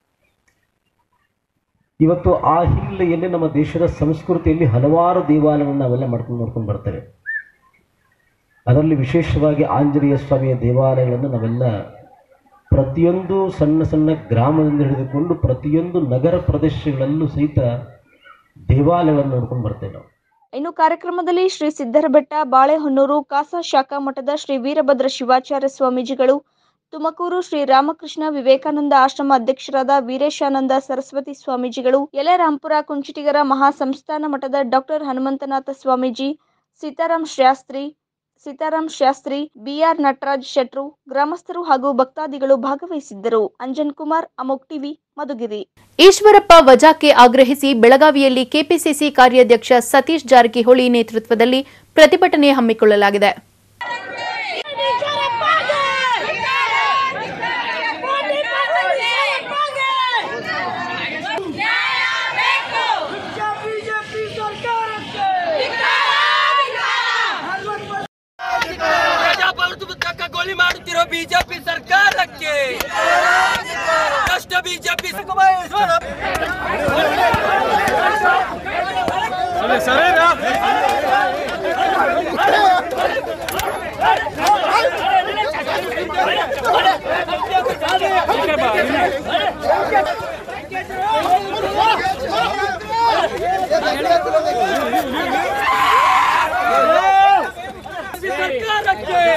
Speaker 13: ಇವತ್ತು ಆ ಹಿನ್ನೆಲೆಯಲ್ಲಿ ನಮ್ಮ ದೇಶದ ಸಂಸ್ಕೃತಿಯಲ್ಲಿ ಹಲವಾರು ದೇವಾಲಯಗಳನ್ನು ನಾವೆಲ್ಲ ಮಾಡ್ಕೊಂಡು ನೋಡ್ಕೊಂಡು ಬರ್ತೇವೆ ಅದರಲ್ಲಿ ವಿಶೇಷವಾಗಿ ಆಂಜನೇಯ ಸ್ವಾಮಿಯ ದೇವಾಲಯಗಳನ್ನು ನಾವೆಲ್ಲ ಪ್ರತಿಯೊಂದು ಸಣ್ಣ ಸಣ್ಣ ಗ್ರಾಮದಿಂದ ಹಿಡಿದುಕೊಂಡು ಪ್ರತಿಯೊಂದು ನಗರ ಪ್ರದೇಶಗಳಲ್ಲೂ ಸಹಿತ ದೇವಾಲಯಗಳನ್ನು ನೋಡ್ಕೊಂಡು ಬರ್ತೇವೆ ನಾವು
Speaker 2: ಇನ್ನು ಕಾರ್ಯಕ್ರಮದಲ್ಲಿ ಶ್ರೀ ಸಿದ್ದರಬೆಟ್ಟ ಬಾಳೆಹೊನ್ನೂರು ಕಾಸಾ ಶಾಖಾ ಮಠದ ಶ್ರೀ ವೀರಭದ್ರ ಶಿವಾಚಾರ್ಯ ಸ್ವಾಮೀಜಿಗಳು ತುಮಕೂರು ಶ್ರೀ ರಾಮಕೃಷ್ಣ ವಿವೇಕಾನಂದ ಆಶ್ರಮ ಅಧ್ಯಕ್ಷರಾದ ವೀರೇಶಾನಂದ ಸರಸ್ವತಿ ಸ್ವಾಮೀಜಿಗಳು ಯಲೆರಾಂಪುರ ಕುಂಚಿಟಿಗರ ಮಹಾಸಂಸ್ಥಾನ ಮಠದ ಡಾಕ್ಟರ್ ಹನುಮಂತನಾಥ ಸ್ವಾಮೀಜಿ ಸೀತಾರಾಮ್ ಶಾಸ್ತ್ರಿ ಸೀತಾರಾಮ್ ಶಾಸ್ತ್ರಿ ಬಿಆರ್ ನಟರಾಜ್ ಶೆಟ್ರು ಗ್ರಾಮಸ್ಥರು ಹಾಗೂ ಭಕ್ತಾದಿಗಳು ಭಾಗವಹಿಸಿದ್ದರು ಅಂಜನ್ ಕುಮಾರ್ ಅಮೋಕ್ ಟಿವಿ ಮಧುಗಿರಿ
Speaker 1: ಈಶ್ವರಪ್ಪ ವಜಾಕ್ಕೆ ಆಗ್ರಹಿಸಿ ಬೆಳಗಾವಿಯಲ್ಲಿ ಕೆಪಿಸಿಸಿ ಕಾರ್ಯಾಧ್ಯಕ್ಷ ಸತೀಶ್ ಜಾರಕಿಹೊಳಿ ನೇತೃತ್ವದಲ್ಲಿ ಪ್ರತಿಭಟನೆ ಹಮ್ಮಿಕೊಳ್ಳಲಾಗಿದೆ
Speaker 14: ಪ್ರಜಾಪ್ರಭುತ್ವಕ್ಕೆ ಗೋಲಿ ಮಾಡುತ್ತಿರೋ ಬಿಜೆಪಿ ಸರ್ಕಾರಕ್ಕೆ ಕಷ್ಟ ಬಿಜೆಪಿ ಸರ್ಕಾರಕ್ಕೆ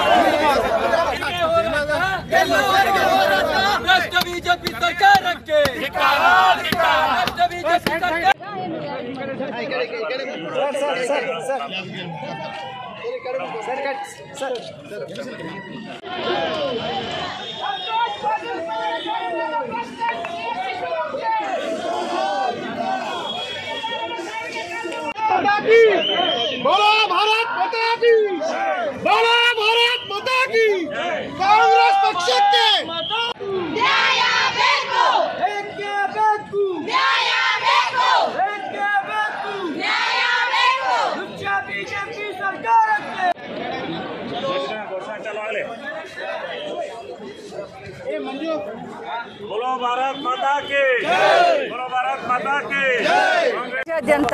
Speaker 14: ಭ್ರಷ್ಟ ಬಿಜೆಪಿ ಸರ್ಕಾರಕ್ಕೆ ಭ್ರಷ್ಟ ಬಿಜೆಪಿ ಸರ್ಕಾರ
Speaker 15: बोलो भारत माता की बोलो भारत माता की कांग्रेस ಪಕ್ಷಕ್ಕೆ ನ್ಯಾಯ ಬೇಕು ಏಕೆ ಬೇಕು ನ್ಯಾಯ ಬೇಕು ಏಕೆ ಬೇಕು ನ್ಯಾಯ ಬೇಕು ಹುಚ್ಚ ಬಿಜೆಪಿ ಸರ್ಕಾರಕ್ಕೆ
Speaker 16: बोलो भारत माता की बोलो भारत माता की
Speaker 17: ರಾಜ್ಯಾದ್ಯಂತ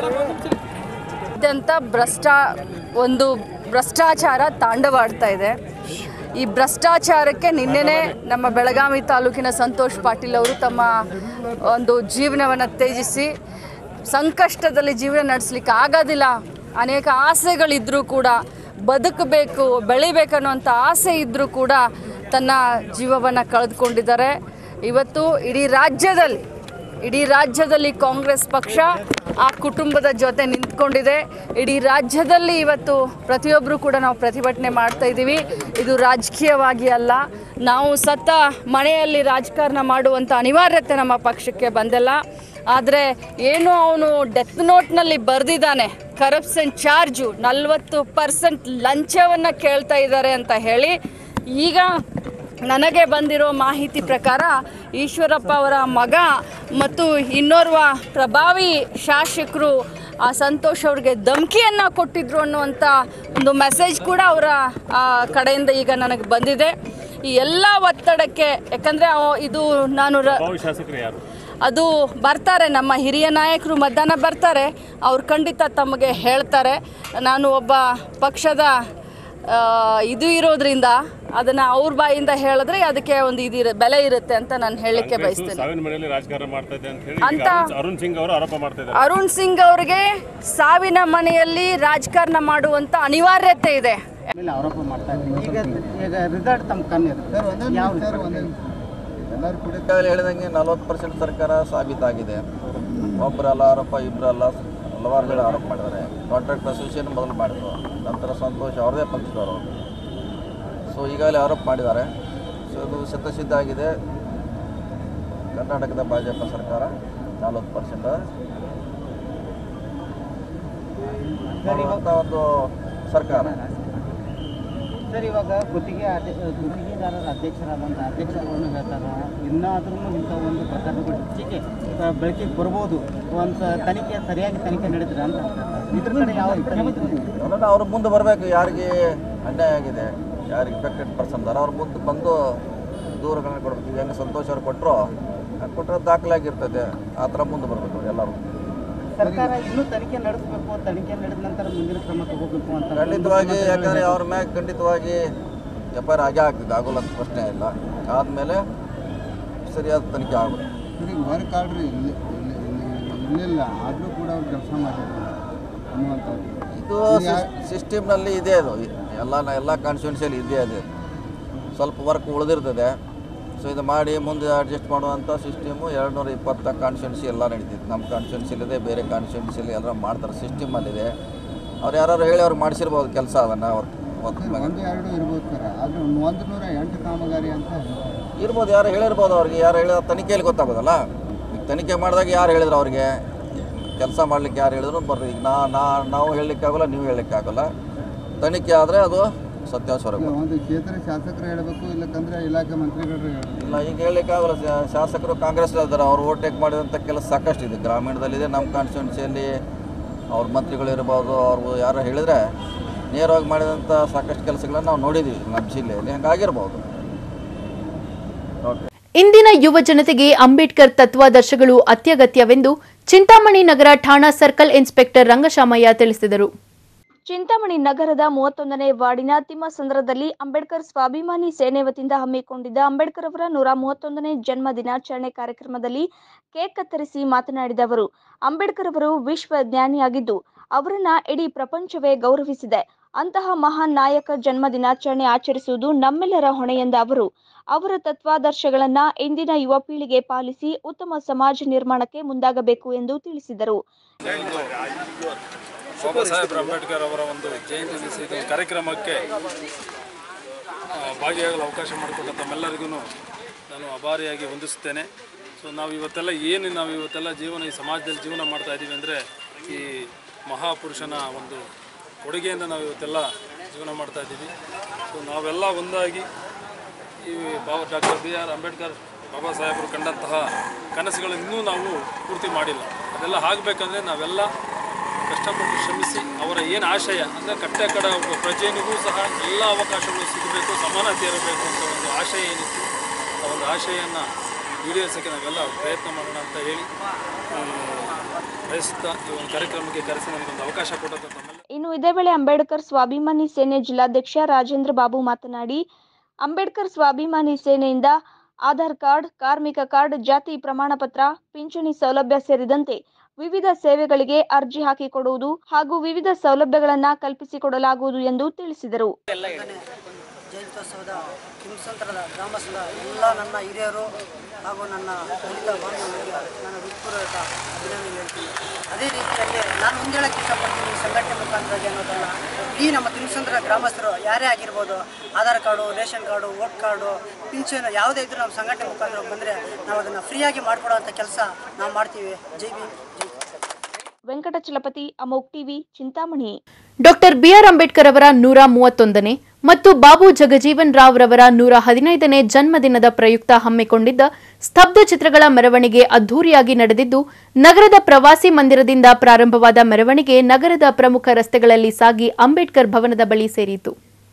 Speaker 17: ಅತ್ಯಂತ ಭ್ರಷ್ಟ ಒಂದು ಭ್ರಷ್ಟಾಚಾರ ತಾಂಡವಾಡ್ತಾ ಇದೆ ಈ ಭ್ರಷ್ಟಾಚಾರಕ್ಕೆ ನಿನ್ನೆನೆ ನಮ್ಮ ಬೆಳಗಾವಿ ತಾಲೂಕಿನ ಸಂತೋಷ್ ಪಾಟೀಲ್ ಅವರು ತಮ್ಮ ಒಂದು ಜೀವನವನ್ನು ತ್ಯಜಿಸಿ ಸಂಕಷ್ಟದಲ್ಲಿ ಜೀವನ ನಡೆಸಲಿಕ್ಕೆ ಆಗೋದಿಲ್ಲ ಅನೇಕ ಆಸೆಗಳಿದ್ದರೂ ಕೂಡ ಬದುಕಬೇಕು ಬೆಳಿಬೇಕನ್ನುವಂಥ ಆಸೆ ಇದ್ದರೂ ಕೂಡ ತನ್ನ ಜೀವವನ್ನು ಕಳೆದುಕೊಂಡಿದ್ದಾರೆ ಇವತ್ತು ಇಡೀ ರಾಜ್ಯದಲ್ಲಿ ಇಡೀ ರಾಜ್ಯದಲ್ಲಿ ಕಾಂಗ್ರೆಸ್ ಪಕ್ಷ ಆ ಕುಟುಂಬದ ಜೊತೆ ನಿಂತ್ಕೊಂಡಿದೆ ಇಡೀ ರಾಜ್ಯದಲ್ಲಿ ಇವತ್ತು ಪ್ರತಿಯೊಬ್ಬರು ಕೂಡ ನಾವು ಪ್ರತಿಭಟನೆ ಮಾಡ್ತಾ ಇದ್ದೀವಿ ಇದು ರಾಜಕೀಯವಾಗಿ ಅಲ್ಲ ನಾವು ಸತ್ತ ಮನೆಯಲ್ಲಿ ರಾಜಕಾರಣ ಮಾಡುವಂಥ ಅನಿವಾರ್ಯತೆ ನಮ್ಮ ಪಕ್ಷಕ್ಕೆ ಬಂದಿಲ್ಲ ಆದರೆ ಏನು ಅವನು ಡೆತ್ ನೋಟ್ನಲ್ಲಿ ಬರೆದಿದ್ದಾನೆ ಕರಪ್ಷನ್ ಚಾರ್ಜು ನಲವತ್ತು ಪರ್ಸೆಂಟ್ ಲಂಚವನ್ನು ಕೇಳ್ತಾ ಇದ್ದಾರೆ ಅಂತ ಹೇಳಿ ಈಗ ನನಗೆ ಬಂದಿರೋ ಮಾಹಿತಿ ಪ್ರಕಾರ ಈಶ್ವರಪ್ಪ ಅವರ ಮಗ ಮತ್ತು ಇನ್ನೋರ್ವ ಪ್ರಭಾವಿ ಶಾಸಕರು ಆ ಸಂತೋಷ್ ಅವ್ರಿಗೆ ಧಮಕಿಯನ್ನು ಕೊಟ್ಟಿದ್ರು ಅನ್ನುವಂಥ ಒಂದು ಮೆಸೇಜ್ ಕೂಡ ಅವರ ಆ, ಕಡೆಯಿಂದ ಈಗ ನನಗೆ ಬಂದಿದೆ ಈ ಎಲ್ಲ ಒತ್ತಡಕ್ಕೆ ಯಾಕಂದರೆ ಇದು ನಾನು ರ
Speaker 16: ಶಾಸಕರು ಯಾರು
Speaker 17: ಅದು ಬರ್ತಾರೆ ನಮ್ಮ ಹಿರಿಯ ನಾಯಕರು ಮಧ್ಯಾಹ್ನ ಬರ್ತಾರೆ ಅವ್ರು ಖಂಡಿತ ತಮಗೆ ಹೇಳ್ತಾರೆ ನಾನು ಒಬ್ಬ ಪಕ್ಷದ ಆ, ಇದು ಇರೋದ್ರಿಂದ ಅದನ್ನು ಅವ್ರ ಬಾಯಿಂದ ಹೇಳಿದ್ರೆ ಅದಕ್ಕೆ ಒಂದು ಇದು ಇರ- ಬೆಲೆ ಇರುತ್ತೆ ಅಂತ ನಾನು ಹೇಳಲಿಕ್ಕೆ ಬಯಸ್ತೇನೆ
Speaker 16: ಸಾವಿನ ಮನೆಯಲ್ಲಿ ರಾಜಕಾರಣ ಮಾಡ್ತಾ ಇದೆ ಅಂತ ಹೇಳಿ
Speaker 17: ಅಂತ-
Speaker 16: ಈಗ ಅರುಣ್- ಅರುಣ್ ಸಿಂಗ್ ಅವರು ಆರೋಪ ಮಾಡ್ತಾ ಇದ್ದಾರೆ
Speaker 17: ಅರುಣ್ ಸಿಂಗ್ ಅವರಿಗೆ ಸಾವಿನ ಮನೆಯಲ್ಲಿ ರಾಜಕಾರಣ ಮಾಡುವಂಥ ಅನಿವಾರ್ಯತೆ ಇದೆ
Speaker 18: ಆರೋಪ ಮಾಡ್ತಾ ಇದ್ದೀವಿ ಈಗ ಈಗ ರಿಸಲ್ಟ್ ತಮ್ಮ ಕಣ್ಣಿದೆ ಯಾವ
Speaker 19: ಎಲ್ಲರೂ ಕೂಡ ಈಗಾಗಲೇ ಹೇಳಿದಂಗೆ ನಲವತ್ತು ಪರ್ಸೆಂಟ್ ಸರ್ಕಾರ ಸಾಬೀತಾಗಿದೆ ಒಬ್ಬರಲ್ಲ ಆರೋಪ ಇಬ್ಬರಲ್ಲ ಹಲವಾರು ಜನ ಆರೋಪ ಮಾಡಿದ್ದಾರೆ ಕಾಂಟ್ರಾಕ್ಟ್ ಅಸೋಸಿಯೇಷನ್ ಮೊದಲು ಮಾಡಿದ್ರು ನಂತರ ಸಂತೋಷ್ ಅವ್ರದೇ ಪಕ್ಷದವರು ಸೊ ಈಗಾಗಲೇ ಆರೋಪ ಮಾಡಿದ್ದಾರೆ ಸೊ ಇದು ಶತಸಿದ್ಧ ಆಗಿದೆ ಕರ್ನಾಟಕದ ಭಾಜಪ ಸರ್ಕಾರ ನಲವತ್ತು ಪರ್ಸೆಂಟ್ ಮಾಡುವಂಥ ಒಂದು ಸರ್ಕಾರ
Speaker 18: ಸರ್ ಇವಾಗ ಗುತ್ತಿಗೆ ಅಧ್ಯ- ಗುತ್ತಿಗೆದಾರರ ಅಧ್ಯಕ್ಷರಾದಂಥ ಅಧ್ಯಕ್ಷರುಗಳನ್ನು ಹೇಳ್ತಾರೆ ಇನ್ನಾದ್ರೂ ಇಂಥ ಒಂದು ಪ್ರಕರಣಗಳು ಹೆಚ್ಚಿಗೆ ಆ, ಬೆಳಕಿಗೆ ಬರ್ಬೋದು ಅಂತ ತನಿಖೆ ಸರಿಯಾಗಿ ತನಿಖೆ ನಡೆದ್ರೆ ಅಂತ ಇದ್ರ ಕಡೆ ಯಾವ
Speaker 19: ಅದನ್ನು ಅವ್ರ ಮುಂದೆ ಬರಬೇಕು ಯಾರಿಗೆ ಅನ್ಯಾಯ ಆಗಿದೆ ಯಾರಿಗೆ ಇಫೆಕ್ಟೆಡ್ ಪರ್ಸನ್ ಇದಾರೆ ಅವ್ರ ಮುಂದೆ ಬಂದು ದೂರಗಳನ್ನ ಕೊಡ್ಬೇಕು ಈಗ ಹೆಂಗೆ ಸಂತೋಷ್ ಅವ್ರು ಕೊಟ್ಟರು ಕೊಟ್ಟರೆ ದಾಖಲಾಗಿರ್ತದೆ ಆ ಥರ ಮುಂದೆ ಬರಬೇಕು ಎಲ್ಲರೂ
Speaker 18: ಸರ್ಕಾರ ಇನ್ನೂ ತನಿಖೆ ನಡೆಸಬೇಕು ತನಿಖೆ ನಡೆದ ನಂತರ ಮುಂದಿನ ಕ್ರಮ ತಗೋಬೇಕು ಅಂತ
Speaker 19: ಖಂಡಿತವಾಗಿ ಯಾಕಂದರೆ ಅವ್ರ ಮ್ಯಾಗ ಖಂಡಿತವಾಗಿ ಎಫ್ ಐ ಆರ್ ಆಗೇ ಆಗ್ತದೆ ಆಗೋಲ್ಲ ಅಂತ ಪ್ರಶ್ನೆ ಇಲ್ಲ ಆದಮೇಲೆ ಸರಿಯಾದ ತನಿಖೆ ಆಗುತ್ತೆ
Speaker 20: ಈಗ ವರ್ಕ್ ಆರ್ಡ್ರ್ ಇಲ್ಲಿ ಇರಲಿಲ್ಲ ಆದರೂ ಕೂಡ ಅವ್ರು ಕೆಲಸ ಮಾಡಿದ್ರು ಅನ್ನುವಂಥದ್ದು
Speaker 19: ಇದು ಸಿಸ್ಟಮ್ನಲ್ಲಿ ಇದೆ ಅದು ಎಲ್ಲ ಎಲ್ಲ ಕಾನ್ಸ್ಟಿಟ್ಯೂನ್ಸಿಯಲ್ಲಿ ಇದೆ ಅದು ಸ್ವಲ್ಪ ವರ್ಕ್ ಉಳಿದಿರ್ತದೆ ಸೊ ಇದು ಮಾಡಿ ಮುಂದೆ ಅಡ್ಜಸ್ಟ್ ಮಾಡುವಂಥ ಸಿಸ್ಟಮು ಎರಡು ನೂರ ಇಪ್ಪತ್ತ ಕಾನ್ಸ್ಟಿಟ್ಯೂನ್ಸಿ ಎಲ್ಲ ನಡೀತಿದೆ ನಮ್ಮ ಕಾನ್ಸ್ಟಿಟ್ಯೂನ್ಸಿಲಿದೆ ಬೇರೆ ಕಾನ್ಸ್ಟಿಟ್ಯೂನ್ಸಿಲಿ ಎಲ್ಲ ಮಾಡ್ತಾರೆ ಸಿಸ್ಟಮಲ್ಲಿದೆ ಅವ್ರು ಯಾರು ಹೇಳಿ ಅವ್ರು ಮಾಡಿಸಿರ್ಬೋದು ಕೆಲಸ ಅದನ್ನು ಅವ್ರು
Speaker 20: ಒಂದು ಎರಡು ಇರ್ಬೋದು ಸರ್ ಆದರೆ ಒಂದು ನೂರ ಎಂಟು ಕಾಮಗಾರಿ ಅಂತ ಹೇಳ್ತಾರೆ.
Speaker 19: ಇರ್ಬೋದು ಯಾರು ಹೇಳಿರ್ಬೋದು ಅವ್ರಿಗೆ ಯಾರು ಹೇಳಿದ ತನಿಖೆಯಲ್ಲಿ ಗೊತ್ತಾಗೋದಲ್ಲ ಈಗ ತನಿಖೆ ಮಾಡಿದಾಗ ಯಾರು ಹೇಳಿದ್ರು ಅವ್ರಿಗೆ ಕೆಲಸ ಮಾಡ್ಲಿಕ್ಕೆ ಯಾರು ಹೇಳಿದ್ರು ಬರ್ತದೆ ಈಗ ನಾ ನಾ ನಾವು ಹೇಳಲಿಕ್ಕಾಗಲ್ಲ ನೀವು ಹೇಳಲಿಕ್ಕಾಗಲ್ಲ ತನಿಖೆ ಆದರೆ ಅದು ಸತ್ಯಾಂಶ ಹೊರಗೆ
Speaker 20: ಇಲ್ಲ, ಒಂದು ಕ್ಷೇತ್ರ ಶಾಸಕರು ಹೇಳಬೇಕು ಇಲ್ಲಕ್ಕಂದ್ರೆ ಇಲಾಖೆ ಮಂತ್ರಿಗಳು ಹೇಳ್ಬೇಕು
Speaker 19: ಇಲ್ಲ ಈಗ ಹೇಳಲಿಕ್ಕಾಗಲ್ಲ ಶಾ- ಶಾಸಕರು ಕಾಂಗ್ರೆಸ್ ಇದ್ದಾರೆ ಅವ್ರು ಓಟೇಕ್ ಮಾಡಿದಂಥ ಕೆಲಸ ಸಾಕಷ್ಟು ಇದೆ ಗ್ರಾಮೀಣದಲ್ಲಿದೆ ನಮ್ಮ ಕಾನ್ಸ್ಟಿಟ್ಯೂನ್ಸಿಯಲ್ಲಿ ಅವ್ರ ಮಂತ್ರಿಗಳು ಇರ್ಬೋದು ಅವ್ರು ಯಾರು ಹೇಳಿದರೆ ನೇರವಾಗಿ ಮಾಡಿದಂಥ ಸಾಕಷ್ಟು ಕೆಲಸಗಳನ್ನು ನಾವು ನೋಡಿದ್ದೀವಿ ನಮ್ಮ ಜಿಲ್ಲೆಯಲ್ಲಿ ಹಂಗಾಗಿರ್ಬೋದು ಓಕೆ
Speaker 1: ಇಂದಿನ ಯುವ ಜನತೆಗೆ ಅಂಬೇಡ್ಕರ್ ತತ್ವಾದರ್ಶಗಳು ಅತ್ಯಗತ್ಯವೆಂದು ಚಿಂತಾಮಣಿ ನಗರ ಠಾಣಾ ಸರ್ಕಲ್ ಇನ್ಸ್ಪೆಕ್ಟರ್ ರಂಗಶಾಮಯ್ಯ ತಿಳಿಸಿದರು
Speaker 2: ಚಿಂತಾಮಣಿ ನಗರದ ಮೂವತ್ತೊಂದನೇ ವಾರ್ಡಿನ ತಿಮ್ಮಸಂದ್ರದಲ್ಲಿ ಅಂಬೇಡ್ಕರ್ ಸ್ವಾಭಿಮಾನಿ ಸೇನೆ ವತಿಯಿಂದ ಹಮ್ಮಿಕೊಂಡಿದ್ದ ಅಂಬೇಡ್ಕರ್ ಅವರ ನೂರ ಮೂವತ್ತೊಂದನೇ ಜನ್ಮ ದಿನಾಚರಣೆ ಕಾರ್ಯಕ್ರಮದಲ್ಲಿ ಕೇಕ್ ಕತ್ತರಿಸಿ ಮಾತನಾಡಿದ ಅವರು ಅಂಬೇಡ್ಕರ್ ಅವರು ವಿಶ್ವ ಜ್ಞಾನಿಯಾಗಿದ್ದು ಅವರನ್ನ ಇಡೀ ಪ್ರಪಂಚವೇ ಗೌರವಿಸಿದೆ ಅಂತಹ ಮಹಾನ್ ನಾಯಕ ಜನ್ಮ ದಿನಾಚರಣೆ ಆಚರಿಸುವುದು ನಮ್ಮೆಲ್ಲರ ಹೊಣೆ ಎಂದ ಅವರು ಅವರ ತತ್ವಾದರ್ಶಗಳನ್ನ ಇಂದಿನ ಯುವ ಪೀಳಿಗೆ ಪಾಲಿಸಿ ಉತ್ತಮ ಸಮಾಜ ನಿರ್ಮಾಣಕ್ಕೆ ಮುಂದಾಗಬೇಕು ಎಂದು ತಿಳಿಸಿದರು
Speaker 10: ಬಾಬಾ ಸಾಹೇಬ್ ಅಂಬೇಡ್ಕರ್ ಅವರ ಒಂದು ಜಯಂತಿ ದಿವಸ ಇದು ಕಾರ್ಯಕ್ರಮಕ್ಕೆ ಆ, ಭಾಗಿಯಾಗಲು ಅವಕಾಶ ಮಾಡಿಕೊಟ್ಟ ತಮ್ಮೆಲ್ಲರಿಗೂ ನಾನು ಅಭಾರಿಯಾಗಿ ವಂದಿಸುತ್ತೇನೆ ಸೊ ನಾವು ಇವತ್ತೆಲ್ಲ ಏನು ನಾವು ಇವತ್ತೆಲ್ಲ ಜೀವನ ಈ ಸಮಾಜದಲ್ಲಿ ಜೀವನ ಮಾಡ್ತಾ ಇದ್ದೀವಿ ಅಂದರೆ ಈ ಮಹಾಪುರುಷನ ಒಂದು ಕೊಡುಗೆಯಿಂದ ನಾವು ಇವತ್ತೆಲ್ಲ ಜೀವನ ಮಾಡ್ತಾ ಇದ್ದೀವಿ ಸೊ ನಾವೆಲ್ಲ ಒಂದಾಗಿ ಈ Baba doctor B R Ambedkar Baba ಸಾಹೇಬರು ಕಂಡಂತಹ ಕನಸುಗಳನ್ನು ಇನ್ನೂ ನಾವು ಪೂರ್ತಿ ಮಾಡಿಲ್ಲ ಅದೆಲ್ಲ ಆಗಬೇಕಂದ್ರೆ ನಾವೆಲ್ಲ ಕಷ್ಟಪಟ್ಟು ಶ್ರಮಿಸಿ ಅವರ ಏನು ಆಶಯ ಅಂದರೆ ಕಟ್ಟ ಕಡ ಒಬ್ಬ ಪ್ರಜೆನಿಗೂ ಸಹ ಎಲ್ಲ ಅವಕಾಶಗಳು ಸಿಗಬೇಕು ಸಮಾನತೆ ಇರಬೇಕು ಅಂತ ಒಂದು ಆಶಯ ಏನಿತ್ತು ಆ ಒಂದು ಆಶಯವನ್ನು ಈಡೇರಿಸೋಕ್ಕೆ ನಾವೆಲ್ಲ ಪ್ರಯತ್ನ ಮಾಡೋಣ ಅಂತ ಹೇಳಿ ಆ, ಬಯಸುತ್ತಾ ಈ ಒಂದು ಕಾರ್ಯಕ್ರಮಕ್ಕೆ ಕರೆಸಿ ನನಗೊಂದು ಅವಕಾಶ ಕೊಟ್ಟಂತ ತಮ್ಮೆಲ್ಲ
Speaker 2: ಇನ್ನು ಇದೇ ವೇಳೆ ಅಂಬೇಡ್ಕರ್ ಸ್ವಾಭಿಮಾನಿ ಸೇನೆ ಜಿಲ್ಲಾಧ್ಯಕ್ಷ ರಾಜೇಂದ್ರ ಬಾಬು ಮಾತನಾಡಿ ಅಂಬೇಡ್ಕರ್ ಸ್ವಾಭಿಮಾನಿ ಸೇನೆಯಿಂದ ಆಧಾರ್ ಕಾರ್ಡ್ ಕಾರ್ಮಿಕ ಕಾರ್ಡ್ ಜಾತಿ ಪ್ರಮಾಣ ಪತ್ರ ಪಿಂಚಣಿ ಸೌಲಭ್ಯ ಸೇರಿದಂತೆ ವಿವಿಧ ಸೇವೆಗಳಿಗೆ ಅರ್ಜಿ ಹಾಕಿಕೊಡುವುದು ಹಾಗೂ ವಿವಿಧ ಸೌಲಭ್ಯಗಳನ್ನ ಕಲ್ಪಿಸಿಕೊಡಲಾಗುವುದು ಎಂದು ತಿಳಿಸಿದರು
Speaker 21: ಜಯಂತ್ಯೋತ್ಸವದ ಹಿಂಸಂತರದ ಗ್ರಾಮಸ್ಥರ ಎಲ್ಲ ನನ್ನ ಹಿರಿಯರು ಹಾಗೂ ನನ್ನ ದಲಿತ ಬಾಂಧವರಿಗೆ ನಾನು ಹೃತ್ಪೂರ್ವಕ ಅಭಿನಂದನೆ ಹೇಳ್ತೀನಿ ಅದೇ ರೀತಿಯಲ್ಲಿ ನಾನು ಮುಂದೇಳಕ್ಕೆ ಇಷ್ಟಪಡ್ತೀನಿ ಈ ಸಂಘಟನೆ ಮುಖಾಂತರ ಅನ್ನೋದಲ್ಲ ಈ ನಮ್ಮ ತಿರುಸಂದ್ರ ಗ್ರಾಮಸ್ಥರು ಯಾರೇ ಆಗಿರ್ಬೋದು Aadhaar card ration card vote card ಪಿಂಚಣಿ ಯಾವುದೇ ಇದ್ರೂ ನಮ್ಮ ಸಂಘಟನೆ ಮುಖಾಂತರ ಬಂದರೆ ನಾವು ಅದನ್ನು ಫ್ರೀಯಾಗಿ ಮಾಡಿಕೊಡುವಂಥ ಕೆಲಸ ನಾವು ಮಾಡ್ತೀವಿ ಜೈ Bhim Jai
Speaker 2: Venkatachalapathi Amok TV Chintamani
Speaker 1: doctor B R Ambedkar ಅವರ ನೂರ ಮೂವತ್ತೊಂದನೇ ಮತ್ತು ಬಾಬು ಜಗಜೀವನ್ ರಾವ್ ರವರ ನೂರ ಹದಿನೈದನೇ ಜನ್ಮದಿನದ ಪ್ರಯುಕ್ತ ಹಮ್ಮಿಕೊಂಡಿದ್ದ ಸ್ತಬ್ಧ ಚಿತ್ರಗಳ ಮೆರವಣಿಗೆ ಅದ್ದೂರಿಯಾಗಿ ನಡೆದಿದ್ದು ನಗರದ ಪ್ರವಾಸಿ ಮಂದಿರದಿಂದ ಪ್ರಾರಂಭವಾದ ಮೆರವಣಿಗೆ ನಗರದ ಪ್ರಮುಖ ರಸ್ತೆಗಳಲ್ಲಿ ಸಾಗಿ ಅಂಬೇಡ್ಕರ್ ಭವನದ ಬಳಿ ಸೇರಿತು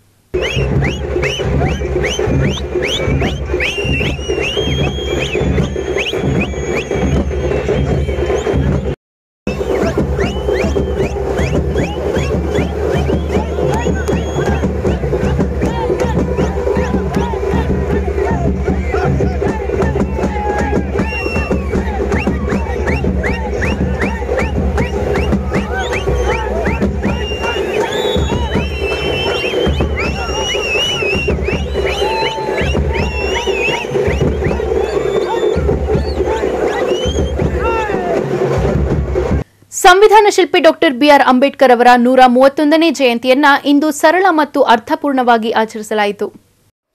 Speaker 1: ಸಂವಿಧಾನ ಶಿಲ್ಪಿ ಡಾಕ್ಟರ್ ಬಿಆರ್ ಅಂಬೇಡ್ಕರ್ ಅವರ ನೂರ ಮೂವತ್ತೊಂದನೇ ಜಯಂತಿಯನ್ನ ಇಂದು ಸರಳ ಮತ್ತು ಅರ್ಥಪೂರ್ಣವಾಗಿ ಆಚರಿಸಲಾಯಿತು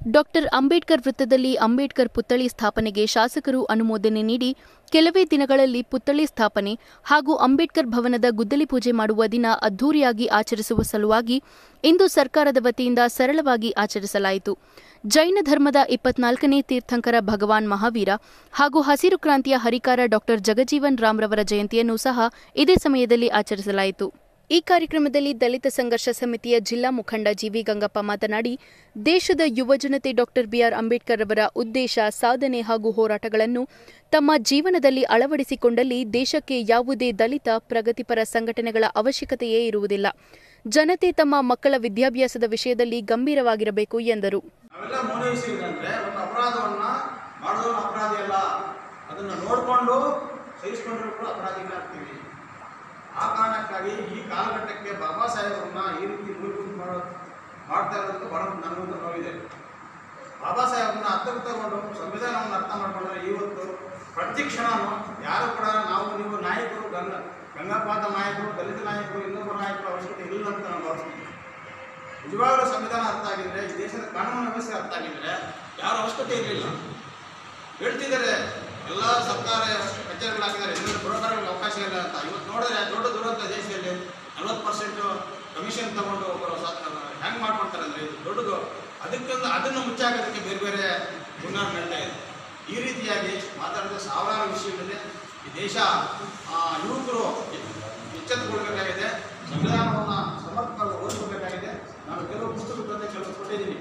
Speaker 1: ಡಾಕ್ಟರ್ ಅಂಬೇಡ್ಕರ್ ವೃತ್ತದಲ್ಲಿ ಅಂಬೇಡ್ಕರ್ ಪುತ್ಥಳಿ ಸ್ಥಾಪನೆಗೆ ಶಾಸಕರು ಅನುಮೋದನೆ ನೀಡಿ ಕೆಲವೇ ದಿನಗಳಲ್ಲಿ ಪುತ್ಥಳಿ ಸ್ಥಾಪನೆ ಹಾಗೂ ಅಂಬೇಡ್ಕರ್ ಭವನದ ಗುದ್ದಲಿ ಪೂಜೆ ಮಾಡುವ ದಿನ ಅದ್ದೂರಿಯಾಗಿ ಆಚರಿಸುವ ಸಲುವಾಗಿ ಇಂದು ಸರ್ಕಾರದ ವತಿಯಿಂದ ಸರಳವಾಗಿ ಆಚರಿಸಲಾಯಿತು ಜೈನ ಧರ್ಮದ ಇಪ್ಪತ್ನಾಲ್ಕನೇ ತೀರ್ಥಂಕರ ಭಗವಾನ್ ಮಹಾವೀರ ಹಾಗೂ ಹಸಿರು ಕ್ರಾಂತಿಯ ಹರಿಕಾರ ಡಾಕ್ಟರ್ ಜಗಜೀವನ್ ರಾಮ್ರವರ ಜಯಂತಿಯನ್ನು ಸಹ ಇದೇ ಸಮಯದಲ್ಲಿ ಆಚರಿಸಲಾಯಿತು ಈ ಕಾರ್ಯಕ್ರಮದಲ್ಲಿ ದಲಿತ ಸಂಘರ್ಷ ಸಮಿತಿಯ ಜಿಲ್ಲಾ ಮುಖಂಡ ಜಿವಿ ಗಂಗಪ್ಪ ಮಾತನಾಡಿ ದೇಶದ ಯುವಜನತೆ ಡಾಕ್ಟರ್ ಬಿಆರ್ ಅಂಬೇಡ್ಕರ್ ಅವರ ಉದ್ದೇಶ ಸಾಧನೆ ಹಾಗೂ ಹೋರಾಟಗಳನ್ನು ತಮ್ಮ ಜೀವನದಲ್ಲಿ ಅಳವಡಿಸಿಕೊಂಡಲ್ಲಿ ದೇಶಕ್ಕೆ ಯಾವುದೇ ದಲಿತ ಪ್ರಗತಿಪರ ಸಂಘಟನೆಗಳ ಅವಶ್ಯಕತೆಯೇ ಇರುವುದಿಲ್ಲ ಜನತೆ ತಮ್ಮ ಮಕ್ಕಳ ವಿದ್ಯಾಭ್ಯಾಸದ ವಿಷಯದಲ್ಲಿ ಗಂಭೀರವಾಗಿರಬೇಕು ಎಂದರು
Speaker 3: ನಾವೆಲ್ಲ ಮೌನವಿಸಿದ್ರೆ ಒಂದು ಅಪರಾಧವನ್ನ ಮಾಡಿದವನು ಅಪರಾಧಿ ಅಲ್ಲ ಅದನ್ನ ನೋಡಿಕೊಂಡು ಸಹಿಸಿಕೊಂಡ್ರೂ ಕೂಡ ಅಪರಾಧಿಗಳಾಗ್ತೀವಿ ಆ ಕಾರಣಕ್ಕಾಗಿ ಈ ಕಾಲಘಟ್ಟಕ್ಕೆ ಬಾಬಾ ಸಾಹೇಬರನ್ನ ಈ ರೀತಿ ಮೂಲಭೂತ ಮಾಡೋ ಮಾಡ್ತಾ ಇರೋದಕ್ಕೆ ಬಹಳ ನನಗೊಂದು ನೋವಿದೆ ಬಾಬಾ ಸಾಹೇಬರನ್ನ ಹತ್ತಿರ ತಗೊಂಡು ಸಂವಿಧಾನವನ್ನು ಅರ್ಥ ಮಾಡ್ಕೊಂಡ್ರೆ ಇವತ್ತು ಪ್ರತಿ ಕ್ಷಣನೂ ಯಾರು ಕೂಡ ನಾವು ನೀವು ನಾಯಕರು ಗಂಗ ಗಂಗಾಪಾದ ನಾಯಕರು ದಲಿತ ನಾಯಕರು ಇನ್ನೊಬ್ಬ ನಾಯಕರು ಅವಶ್ಯಕತೆ ಇಲ್ಲ ಅಂತ ನಾನು ಭಾವಿಸ್ತೀನಿ ನಿಜವಾಗ್ಲೂ ಸಂವಿಧಾನ ಅರ್ಥ ಆಗಿದ್ರೆ ಈ ದೇಶದ ಕಾನೂನು ವ್ಯವಸ್ಥೆ ಅರ್ಥ ಆಗಿದ್ರೆ ಯಾರ ಅವಶ್ಯಕತೆ ಇರಲಿಲ್ಲ ಹೇಳ್ತಿದ್ದಾರೆ ಎಲ್ಲ ಸರ್ಕಾರ ಕಚೇರಿಗಳಾಗಿದ್ದಾರೆ ಇನ್ನೊಂದು ಬ್ರೋಕರ್ಗಳಿಗೆ ಅವಕಾಶ ಇಲ್ಲ ಅಂತ ಇವತ್ತು ನೋಡಿದ್ರೆ ದೊಡ್ಡ ದುರಂತ ದೇಶದಲ್ಲಿ ನಲ್ವತ್ತು ಪರ್ಸೆಂಟು ಕಮಿಷನ್ ತಗೊಂಡು ಒಬ್ಬರು ಹ್ಯಾಂಗ್ ಮಾಡ್ಕೊಳ್ತಾರೆ ಅಂದರೆ ಇದು ದೊಡ್ಡದು ಅದಕ್ಕೊಂದು ಅದನ್ನು ಮುಚ್ಚಾಕೋದಕ್ಕೆ ಬೇರೆ ಬೇರೆ ಹುನ್ನಾರ ನಡೀತಾ ಇದೆ ಈ ರೀತಿಯಾಗಿ ಮಾತಾಡಿದ ಸಾವಿರಾರು ವಿಷಯಗಳಿದೆ ಈ ದೇಶ ಆ, ಯುವಕರು ಎಚ್ಚೆತ್ತುಕೊಳ್ಬೇಕಾಗಿದೆ ಸಂವಿಧಾನವನ್ನು ಸಮರ್ಪಕವಾಗಿ ಓದಿಸಬೇಕಾಗಿದೆ ನಾನು ಕೆಲವು ಪುಸ್ತಕಗಳನ್ನು ಕೆಲವು ಕೊಟ್ಟಿದ್ದೀನಿ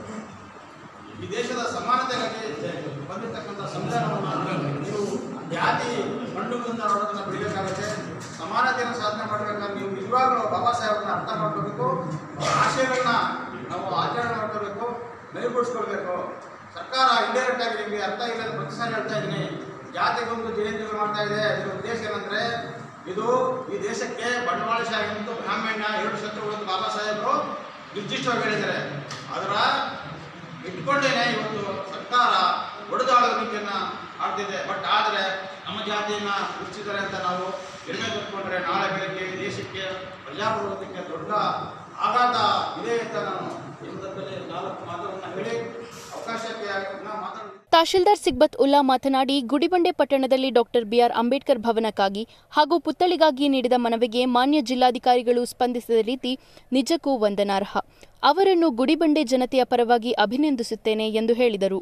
Speaker 3: ಈ ದೇಶದ ಸಮಾನತೆಗಾಗಿ ಬಂದಿರತಕ್ಕಂಥ ಸಂವಿಧಾನವನ್ನು ನೀವು ಜಾತಿ ಮಣ್ಣುಗಳಿಂದ ನೋಡೋದನ್ನ ಬಿಡಬೇಕಾಗುತ್ತೆ ಸಮಾನತೆಯನ್ನು ಸಾಧನೆ ಮಾಡಬೇಕಾದ್ರೆ ನೀವು ನಿಜವಾಗ್ಲೂ ಬಾಬಾ ಸಾಹೇಬ್ರನ್ನ ಅರ್ಥ ಮಾಡ್ಕೋಬೇಕು ಅವ್ರ ಆಶಯಗಳನ್ನ ನಾವು ಆಚರಣೆ ಮಾಡ್ಕೋಬೇಕು ಮೈಗೂಡಿಸ್ಕೊಳ್ಬೇಕು ಸರ್ಕಾರ ಇಂಡೈರೆಕ್ಟ್ ಆಗಿ ನಿಮಗೆ ಅರ್ಥ ಇಲ್ಲ ಅಂತ ಪ್ರತಿ ಸಾರಿ ಹೇಳ್ತಾ ಇದ್ದೀನಿ ಜಾತಿಗೊಂದು ಜಯಂತಿಗಳು ಮಾಡ್ತಾ ಇದೆ ಇದರ ಉದ್ದೇಶ ಏನಂದ್ರೆ ಇದು ಈ ದೇಶಕ್ಕೆ ಬಂಡವಾಳಶಾಹಿ ಮತ್ತು ಬ್ರಾಹ್ಮಣ್ಯ ಎರಡು ಶತ್ರುಗಳು ಅಂತ ಬಾಬಾ ಸಾಹೇಬರು ನಿರ್ದಿಷ್ಟವಾಗಿ ಹೇಳಿದ್ದಾರೆ ಅದರ ಇಟ್ಕೊಂಡೇನೆ ಇವತ್ತು ಸರ್ಕಾರ ಒಡೆದಾಳುವ ನೀತಿಯನ್ನ ಆಡ್ತಿದೆ ಬಟ್ ಆದರೆ ನಮ್ಮ ಜಾತಿಯನ್ನ ಉಚ್ಚಿದ್ದಾರೆ ಅಂತ ನಾವು ಹೆಮ್ಮೆ ತಟ್ಕೊಂಡ್ರೆ ನಾಳೆ ಬೆಳಗ್ಗೆ ಈ ದೇಶಕ್ಕೆ ಪ್ರಜಾಪ್ರಭುತ್ವಕ್ಕೆ ದೊಡ್ಡ ಆಘಾತ ಇದೆ ಅಂತ ನಾನು ಈ ಸಂದರ್ಭದಲ್ಲಿ ನಾಲ್ಕು ಮಾತುಗಳನ್ನ ಹೇಳಿ ಅವಕಾಶಕ್ಕೆ ನಾವು ಮಾತಾಡ
Speaker 1: ತಹಶೀಲ್ದಾರ್ ಸಿಗ್ಬತ್ ಉಲ್ಲಾ ಮಾತನಾಡಿ ಗುಡಿಬಂಡೆ ಪಟ್ಟಣದಲ್ಲಿ ಡಾಕ್ಟರ್ ಬಿಆರ್ ಅಂಬೇಡ್ಕರ್ ಭವನಕ್ಕಾಗಿ ಹಾಗೂ ಪುತ್ಥಳಿಗಾಗಿ ನೀಡಿದ ಮನವಿಗೆ ಮಾನ್ಯ ಜಿಲ್ಲಾಧಿಕಾರಿಗಳು ಸ್ಪಂದಿಸಿದ ರೀತಿ ನಿಜಕ್ಕೂ ವಂದನಾರ್ಹ ಅವರನ್ನು ಗುಡಿಬಂಡೆ ಜನತೆಯ ಪರವಾಗಿ ಅಭಿನಂದಿಸುತ್ತೇನೆ ಎಂದು ಹೇಳಿದರು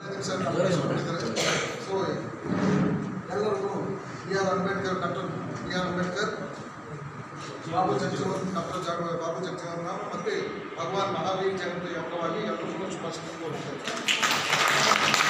Speaker 5: ಸೊ ಎಲ್ಲರಿಗೂ B R Ambedkar doctor B R Ambedkar Babu Jagjivan doctor ಜಾಗ ಬಾಬು ಜಗಜೀವನ್ ರಾಮ್ ಮತ್ತು ಭಗವಾನ್ ಮಹಾವೀರ್ ಜಯಂತಿ ಅಂಗವಾಗಿ ಎಲ್ಲರಿಗೂ ಶುಭಾಶಯ ಕೋರುತ್ತೇನೆ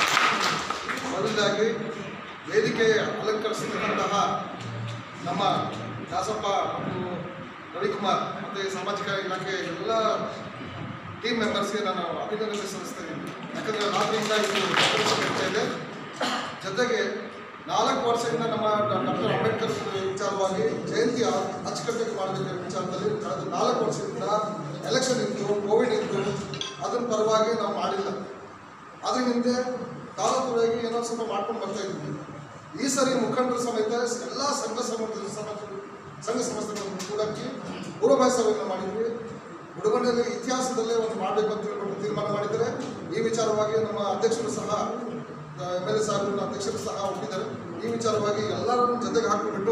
Speaker 5: ಮೊದಲಾಗಿ ವೇದಿಕೆ ಅಲಂಕರಿಸಿದಂತಹ ನಮ್ಮ ದಾಸಪ್ಪ ಮತ್ತು ರವಿಕುಮಾರ್ ಮತ್ತು ಸಾಮಾಜಿಕ ಇಲಾಖೆ ಎಲ್ಲ ಟೀಮ್ ಮೆಂಬರ್ಸ್ಗೆ ನಾನು ಅಭಿನಂದನೆ ಸಲ್ಲಿಸ್ತೇನೆ ಯಾಕಂದರೆ ರಾತ್ರಿಯಿಂದ ಇದು ನಡೀತಾ ಇದೆ ಜೊತೆಗೆ ನಾಲ್ಕು ವರ್ಷದಿಂದ ನಮ್ಮ ಡಾಕ್ಟರ್ ಅಂಬೇಡ್ಕರ್ ವಿಚಾರವಾಗಿ ಜಯಂತಿ ಅಚ್ಚುಕಟ್ಟಾಗಿ ಮಾಡಬೇಕಿರೋ ವಿಚಾರದಲ್ಲಿ ಕಳೆದ ನಾಲ್ಕು ವರ್ಷದಿಂದ ಎಲೆಕ್ಷನ್ ಇತ್ತು ಕೋವಿಡ್ ಇತ್ತು ಅದರ ಪರವಾಗಿ ನಾವು ಮಾಡಿಲ್ಲ ಅದ್ರ ಹಿಂದೆ ತಾಲೂಕುಗಳಿಗೆ ಏನೋ ಸ್ವಲ್ಪ ಮಾಡ್ಕೊಂಡು ಬರ್ತಾ ಇದ್ವಿ ಈ ಸರಿ ಮುಖಂಡರ ಸಮೇತ ಎಲ್ಲ ಸಂಘ ಸಂಸ್ಥೆ ಸಮಾಜ ಸಂಘ ಸಂಸ್ಥೆಗಳನ್ನು ಕೂಡಕ್ಕೆ ಪೂರ್ವಭಾವಿ ಸಭೆಯನ್ನು ಮಾಡಿದ್ವಿ ಉಡುಗೊಂಡೆಯಲ್ಲಿ ಇತಿಹಾಸದಲ್ಲೇ ಒಂದು ಮಾಡಬೇಕು ಅಂತ ಹೇಳ್ಬಿಟ್ಟು ತೀರ್ಮಾನ ಮಾಡಿದ್ದಾರೆ ಈ ವಿಚಾರವಾಗಿ ನಮ್ಮ ಅಧ್ಯಕ್ಷರು ಸಹ ಎಮ್ ಎಲ್ ಎ ಸಾಹೇಬರು ಅಧ್ಯಕ್ಷರು ಸಹ ಒಪ್ಪಿದ್ದಾರೆ ಈ ವಿಚಾರವಾಗಿ ಎಲ್ಲರನ್ನು ಜೊತೆಗೆ ಹಾಕಿಬಿಟ್ಟು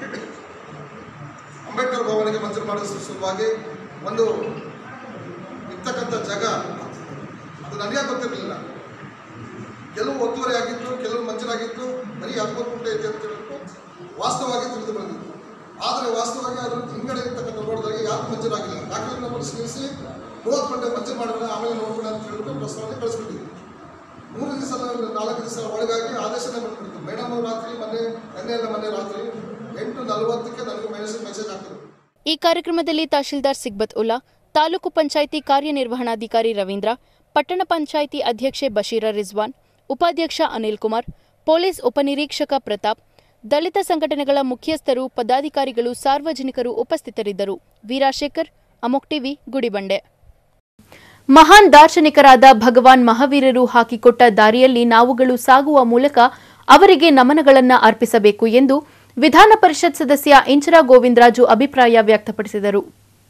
Speaker 5: ಅಂಬೇಡ್ಕರ್ ಭವನಿಗೆ ಮಂಜೂರು ಮಾಡುವ ಸಲುವಾಗಿ ಒಂದು ಇರ್ತಕ್ಕಂಥ ಜಾಗ ಅದು ನನಗೆ ಗೊತ್ತಿರಲಿಲ್ಲ ಕೆಲವು ಒತ್ತುವರಿ ಆಗಿತ್ತು ಕೆಲವು ಮಂಜೂರಾಗಿತ್ತು ಬರೀ ಹದಿಮೂರು ಗುಂಟೆ ಇದೆ ಅಂತ ಹೇಳ್ಬಿಟ್ಟು ವಾಸ್ತವವಾಗಿ ತಿಳಿದು ಬಂದಿತ್ತು ಆದರೆ ವಾಸ್ತವವಾಗಿ ಅದ್ರ ಹಿಂಗಡೆ ಇರ್ತಕ್ಕಂಥ ರೋಡ್ಗಳಿಗೆ ಯಾವುದು ಮಂಜೂರಾಗಿಲ್ಲ ದಾಖಲೆ ನಮ್ಮನ್ನು ಸೇರಿಸಿ ಮೂವತ್ತು ಗಂಟೆ ಮಂಜೂರು ಮಾಡೋಣ ಆಮೇಲೆ ನೋಡೋಣ ಅಂತ ಹೇಳ್ಬಿಟ್ಟು ಪ್ರಸ್ತಾವನೆ ಕಳಿಸ್ಬಿಟ್ಟಿದ್ವಿ ಮೂರು ದಿವಸ ನಾಲ್ಕು ದಿವಸ ಒಳಗಾಗಿ ಆದೇಶನೇ ಬಂದ್ಬಿಡ್ತು ಮೇಡಮ್ ಅವ್ರು ರಾತ್ರಿ ಮೊನ್ನೆ ನಿನ್ನೆ ಎಲ್ಲ ಮೊನ್ನೆ ರಾತ್ರಿ ಎಂಟು ನಲವತ್ತಕ್ಕೆ ನನಗೆ ಮೆಸೇಜ್ ಮೆಸೇಜ್ ಹಾಕಿದ್ರು
Speaker 1: ಈ ಕಾರ್ಯಕ್ರಮದಲ್ಲಿ ತಹಶೀಲ್ದಾರ್ ಸಿಗ್ಬತ್ ಉಲ್ಲಾ ತಾಲೂಕು ಪಂಚಾಯಿತಿ ಕಾರ್ಯನಿರ್ವಹಣಾಧಿಕಾರಿ ರವೀಂದ್ರ ಪಟ್ಟಣ ಪಂಚಾಯಿತಿ ಅಧ್ಯಕ್ಷೆ ಬಶೀರಾ ರಿಜ್ವಾನ್ ಉಪಾಧ್ಯಕ್ಷ ಅನಿಲ್ ಕುಮಾರ್ ಪೊಲೀಸ್ ಉಪನಿರೀಕ್ಷಕ ಪ್ರತಾಪ್ ದಲಿತ ಸಂಘಟನೆಗಳ ಮುಖ್ಯಸ್ಥರು ಪದಾಧಿಕಾರಿಗಳು ಸಾರ್ವಜನಿಕರು ಉಪಸ್ಥಿತರಿದ್ದರು ವೀರಾಶೇಖರ್ ಅಮೋಕ್ ಟಿವಿ ಗುಡಿಬಂಡೆ ಮಹಾನ್ ದಾರ್ಶನಿಕರಾದ ಭಗವಾನ್ ಮಹಾವೀರರು ಹಾಕಿಕೊಟ್ಟ ದಾರಿಯಲ್ಲಿ ನಾವುಗಳು ಸಾಗುವ ಮೂಲಕ ಅವರಿಗೆ ನಮನಗಳನ್ನ ಅರ್ಪಿಸಬೇಕು ಎಂದು ವಿಧಾನ ಪರಿಷತ್ ಸದಸ್ಯ ಇಂಚರಾ ಗೋವಿಂದರಾಜು ಅಭಿಪ್ರಾಯ ವ್ಯಕ್ತಪಡಿಸಿದರು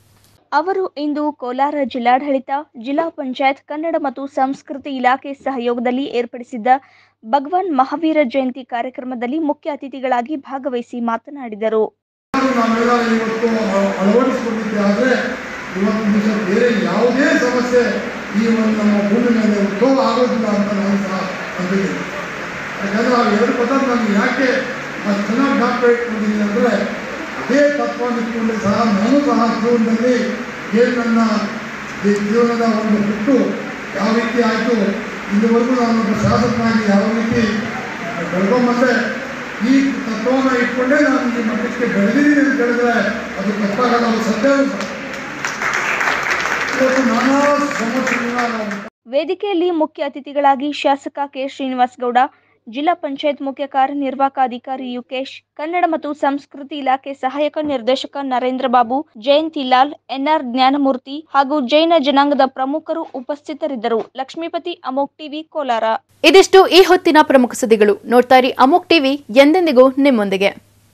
Speaker 2: ಅವರು ಇಂದು ಕೋಲಾರ ಜಿಲ್ಲಾಡಳಿತ ಜಿಲ್ಲಾ ಪಂಚಾಯತ್ ಕನ್ನಡ ಮತ್ತು ಸಂಸ್ಕೃತಿ ಇಲಾಖೆ ಸಹಯೋಗದಲ್ಲಿ ಏರ್ಪಡಿಸಿದ್ದ ಭಗವಾನ್ ಮಹಾವೀರ ಜಯಂತಿ ಕಾರ್ಯಕ್ರಮದಲ್ಲಿ ಮುಖ್ಯ ಅತಿಥಿಗಳಾಗಿ ಭಾಗವಹಿಸಿ ಮಾತನಾಡಿದರು
Speaker 4: ನಾವೆಲ್ಲ ಇವತ್ತು ಅಳವಡಿಸಿಕೊಂಡಿದ್ದೆ ಆದರೆ ಇವತ್ತು ದಿವಸ ಬೇರೆ ಯಾವುದೇ ಸಮಸ್ಯೆ ಈ ಒಂದು ನಮ್ಮ ಭೂಮಿ ಮೇಲೆ ಉದ್ಭವ ಆಗೋದಿಲ್ಲ ಅಂತ ನಾನು ಸಹ ಅಂದಿದ್ದೀನಿ ಯಾಕಂದರೆ ಆ ಎರಡು ಪದ ನಾನು ಯಾಕೆ ಅಷ್ಟು ಚೆನ್ನಾಗಿ ಜ್ಞಾಪಕ ಇಟ್ಕೊಂಡಿದ್ದೀನಿ ಅಂದರೆ ಅದೇ ತತ್ವವನ್ನು ಇಟ್ಕೊಂಡು ಸಹ ನಾನು ಸಹ ಜೀವನದಲ್ಲಿ ಏನು ನನ್ನ ಈ ಜೀವನದ ಒಂದು ಹುಟ್ಟು ಯಾವ ರೀತಿ ಆಯಿತು ಇಲ್ಲಿವರೆಗೂ ನಾನು ಒಬ್ಬ ಶಾಸಕನಾಗಿ ಯಾವ ರೀತಿ ಬೆಳ್ಕೊಂಬಂದೆ ಈ ತತ್ವವನ್ನು ಇಟ್ಕೊಂಡೇ ನಾನು ಈ ಮಟ್ಟಕ್ಕೆ ಬೆಳೆದಿದ್ದೀನಿ ಅಂತ ಹೇಳಿದ್ರೆ ಅದು ತಪ್ಪಾಗಲ್ಲ ಅದು ಸತ್ಯವೂ ಸಹ. ಇವತ್ತು ನಾನಾ ಸಮಸ್ಯೆಗಳನ್ನ ನಾವು
Speaker 2: ವೇದಿಕೆಯಲ್ಲಿ ಮುಖ್ಯ ಅತಿಥಿಗಳಾಗಿ ಶಾಸಕ ಕೆ ಶ್ರೀನಿವಾಸ್ ಗೌಡ ಜಿಲ್ಲಾ ಪಂಚಾಯತ್ ಮುಖ್ಯ ಕಾರ್ಯನಿರ್ವಾಹಕ ಅಧಿಕಾರಿ ಯುಕೇಶ್ ಕನ್ನಡ ಮತ್ತು ಸಂಸ್ಕೃತಿ ಇಲಾಖೆ ಸಹಾಯಕ ನಿರ್ದೇಶಕ ನರೇಂದ್ರ ಬಾಬು ಜಯಂತಿ ಲಾಲ್ ಎನ್ಆರ್ ಜ್ಞಾನಮೂರ್ತಿ ಹಾಗೂ ಜೈನ ಜನಾಂಗದ ಪ್ರಮುಖರು ಉಪಸ್ಥಿತರಿದ್ದರು ಲಕ್ಷ್ಮೀಪತಿ ಅಮೋಕ್ ಟಿವಿ ಕೋಲಾರ
Speaker 1: ಇದಿಷ್ಟು ಈ ಹೊತ್ತಿನ ಪ್ರಮುಖ ಸುದ್ದಿಗಳು ನೋಡ್ತಾ ಇರಿ ಅಮೋಕ್ ಟಿವಿ ಎಂದೆಂದಿಗೂ ನಿಮ್ಮೊಂದಿಗೆ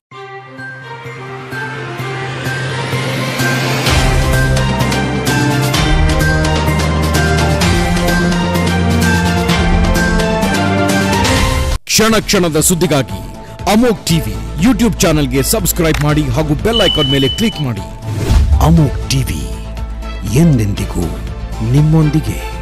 Speaker 22: ಕ್ಷಣ ಕ್ಷಣದ ಸುದ್ದಿಗಾಗಿ ಅಮೋಕ್ ಟಿವಿ ಯೂಟ್ಯೂಬ್ ಚಾನೆಲ್ಗೆ ಸಬ್ಸ್ಕ್ರೈಬ್ ಮಾಡಿ ಹಾಗೂ ಬೆಲ್ ಐಕಾನ್ ಮೇಲೆ ಕ್ಲಿಕ್ ಮಾಡಿ ಅಮೋಕ್ ಟಿವಿ ಎಂದೆಂದಿಗೂ ನಿಮ್ಮೊಂದಿಗೆ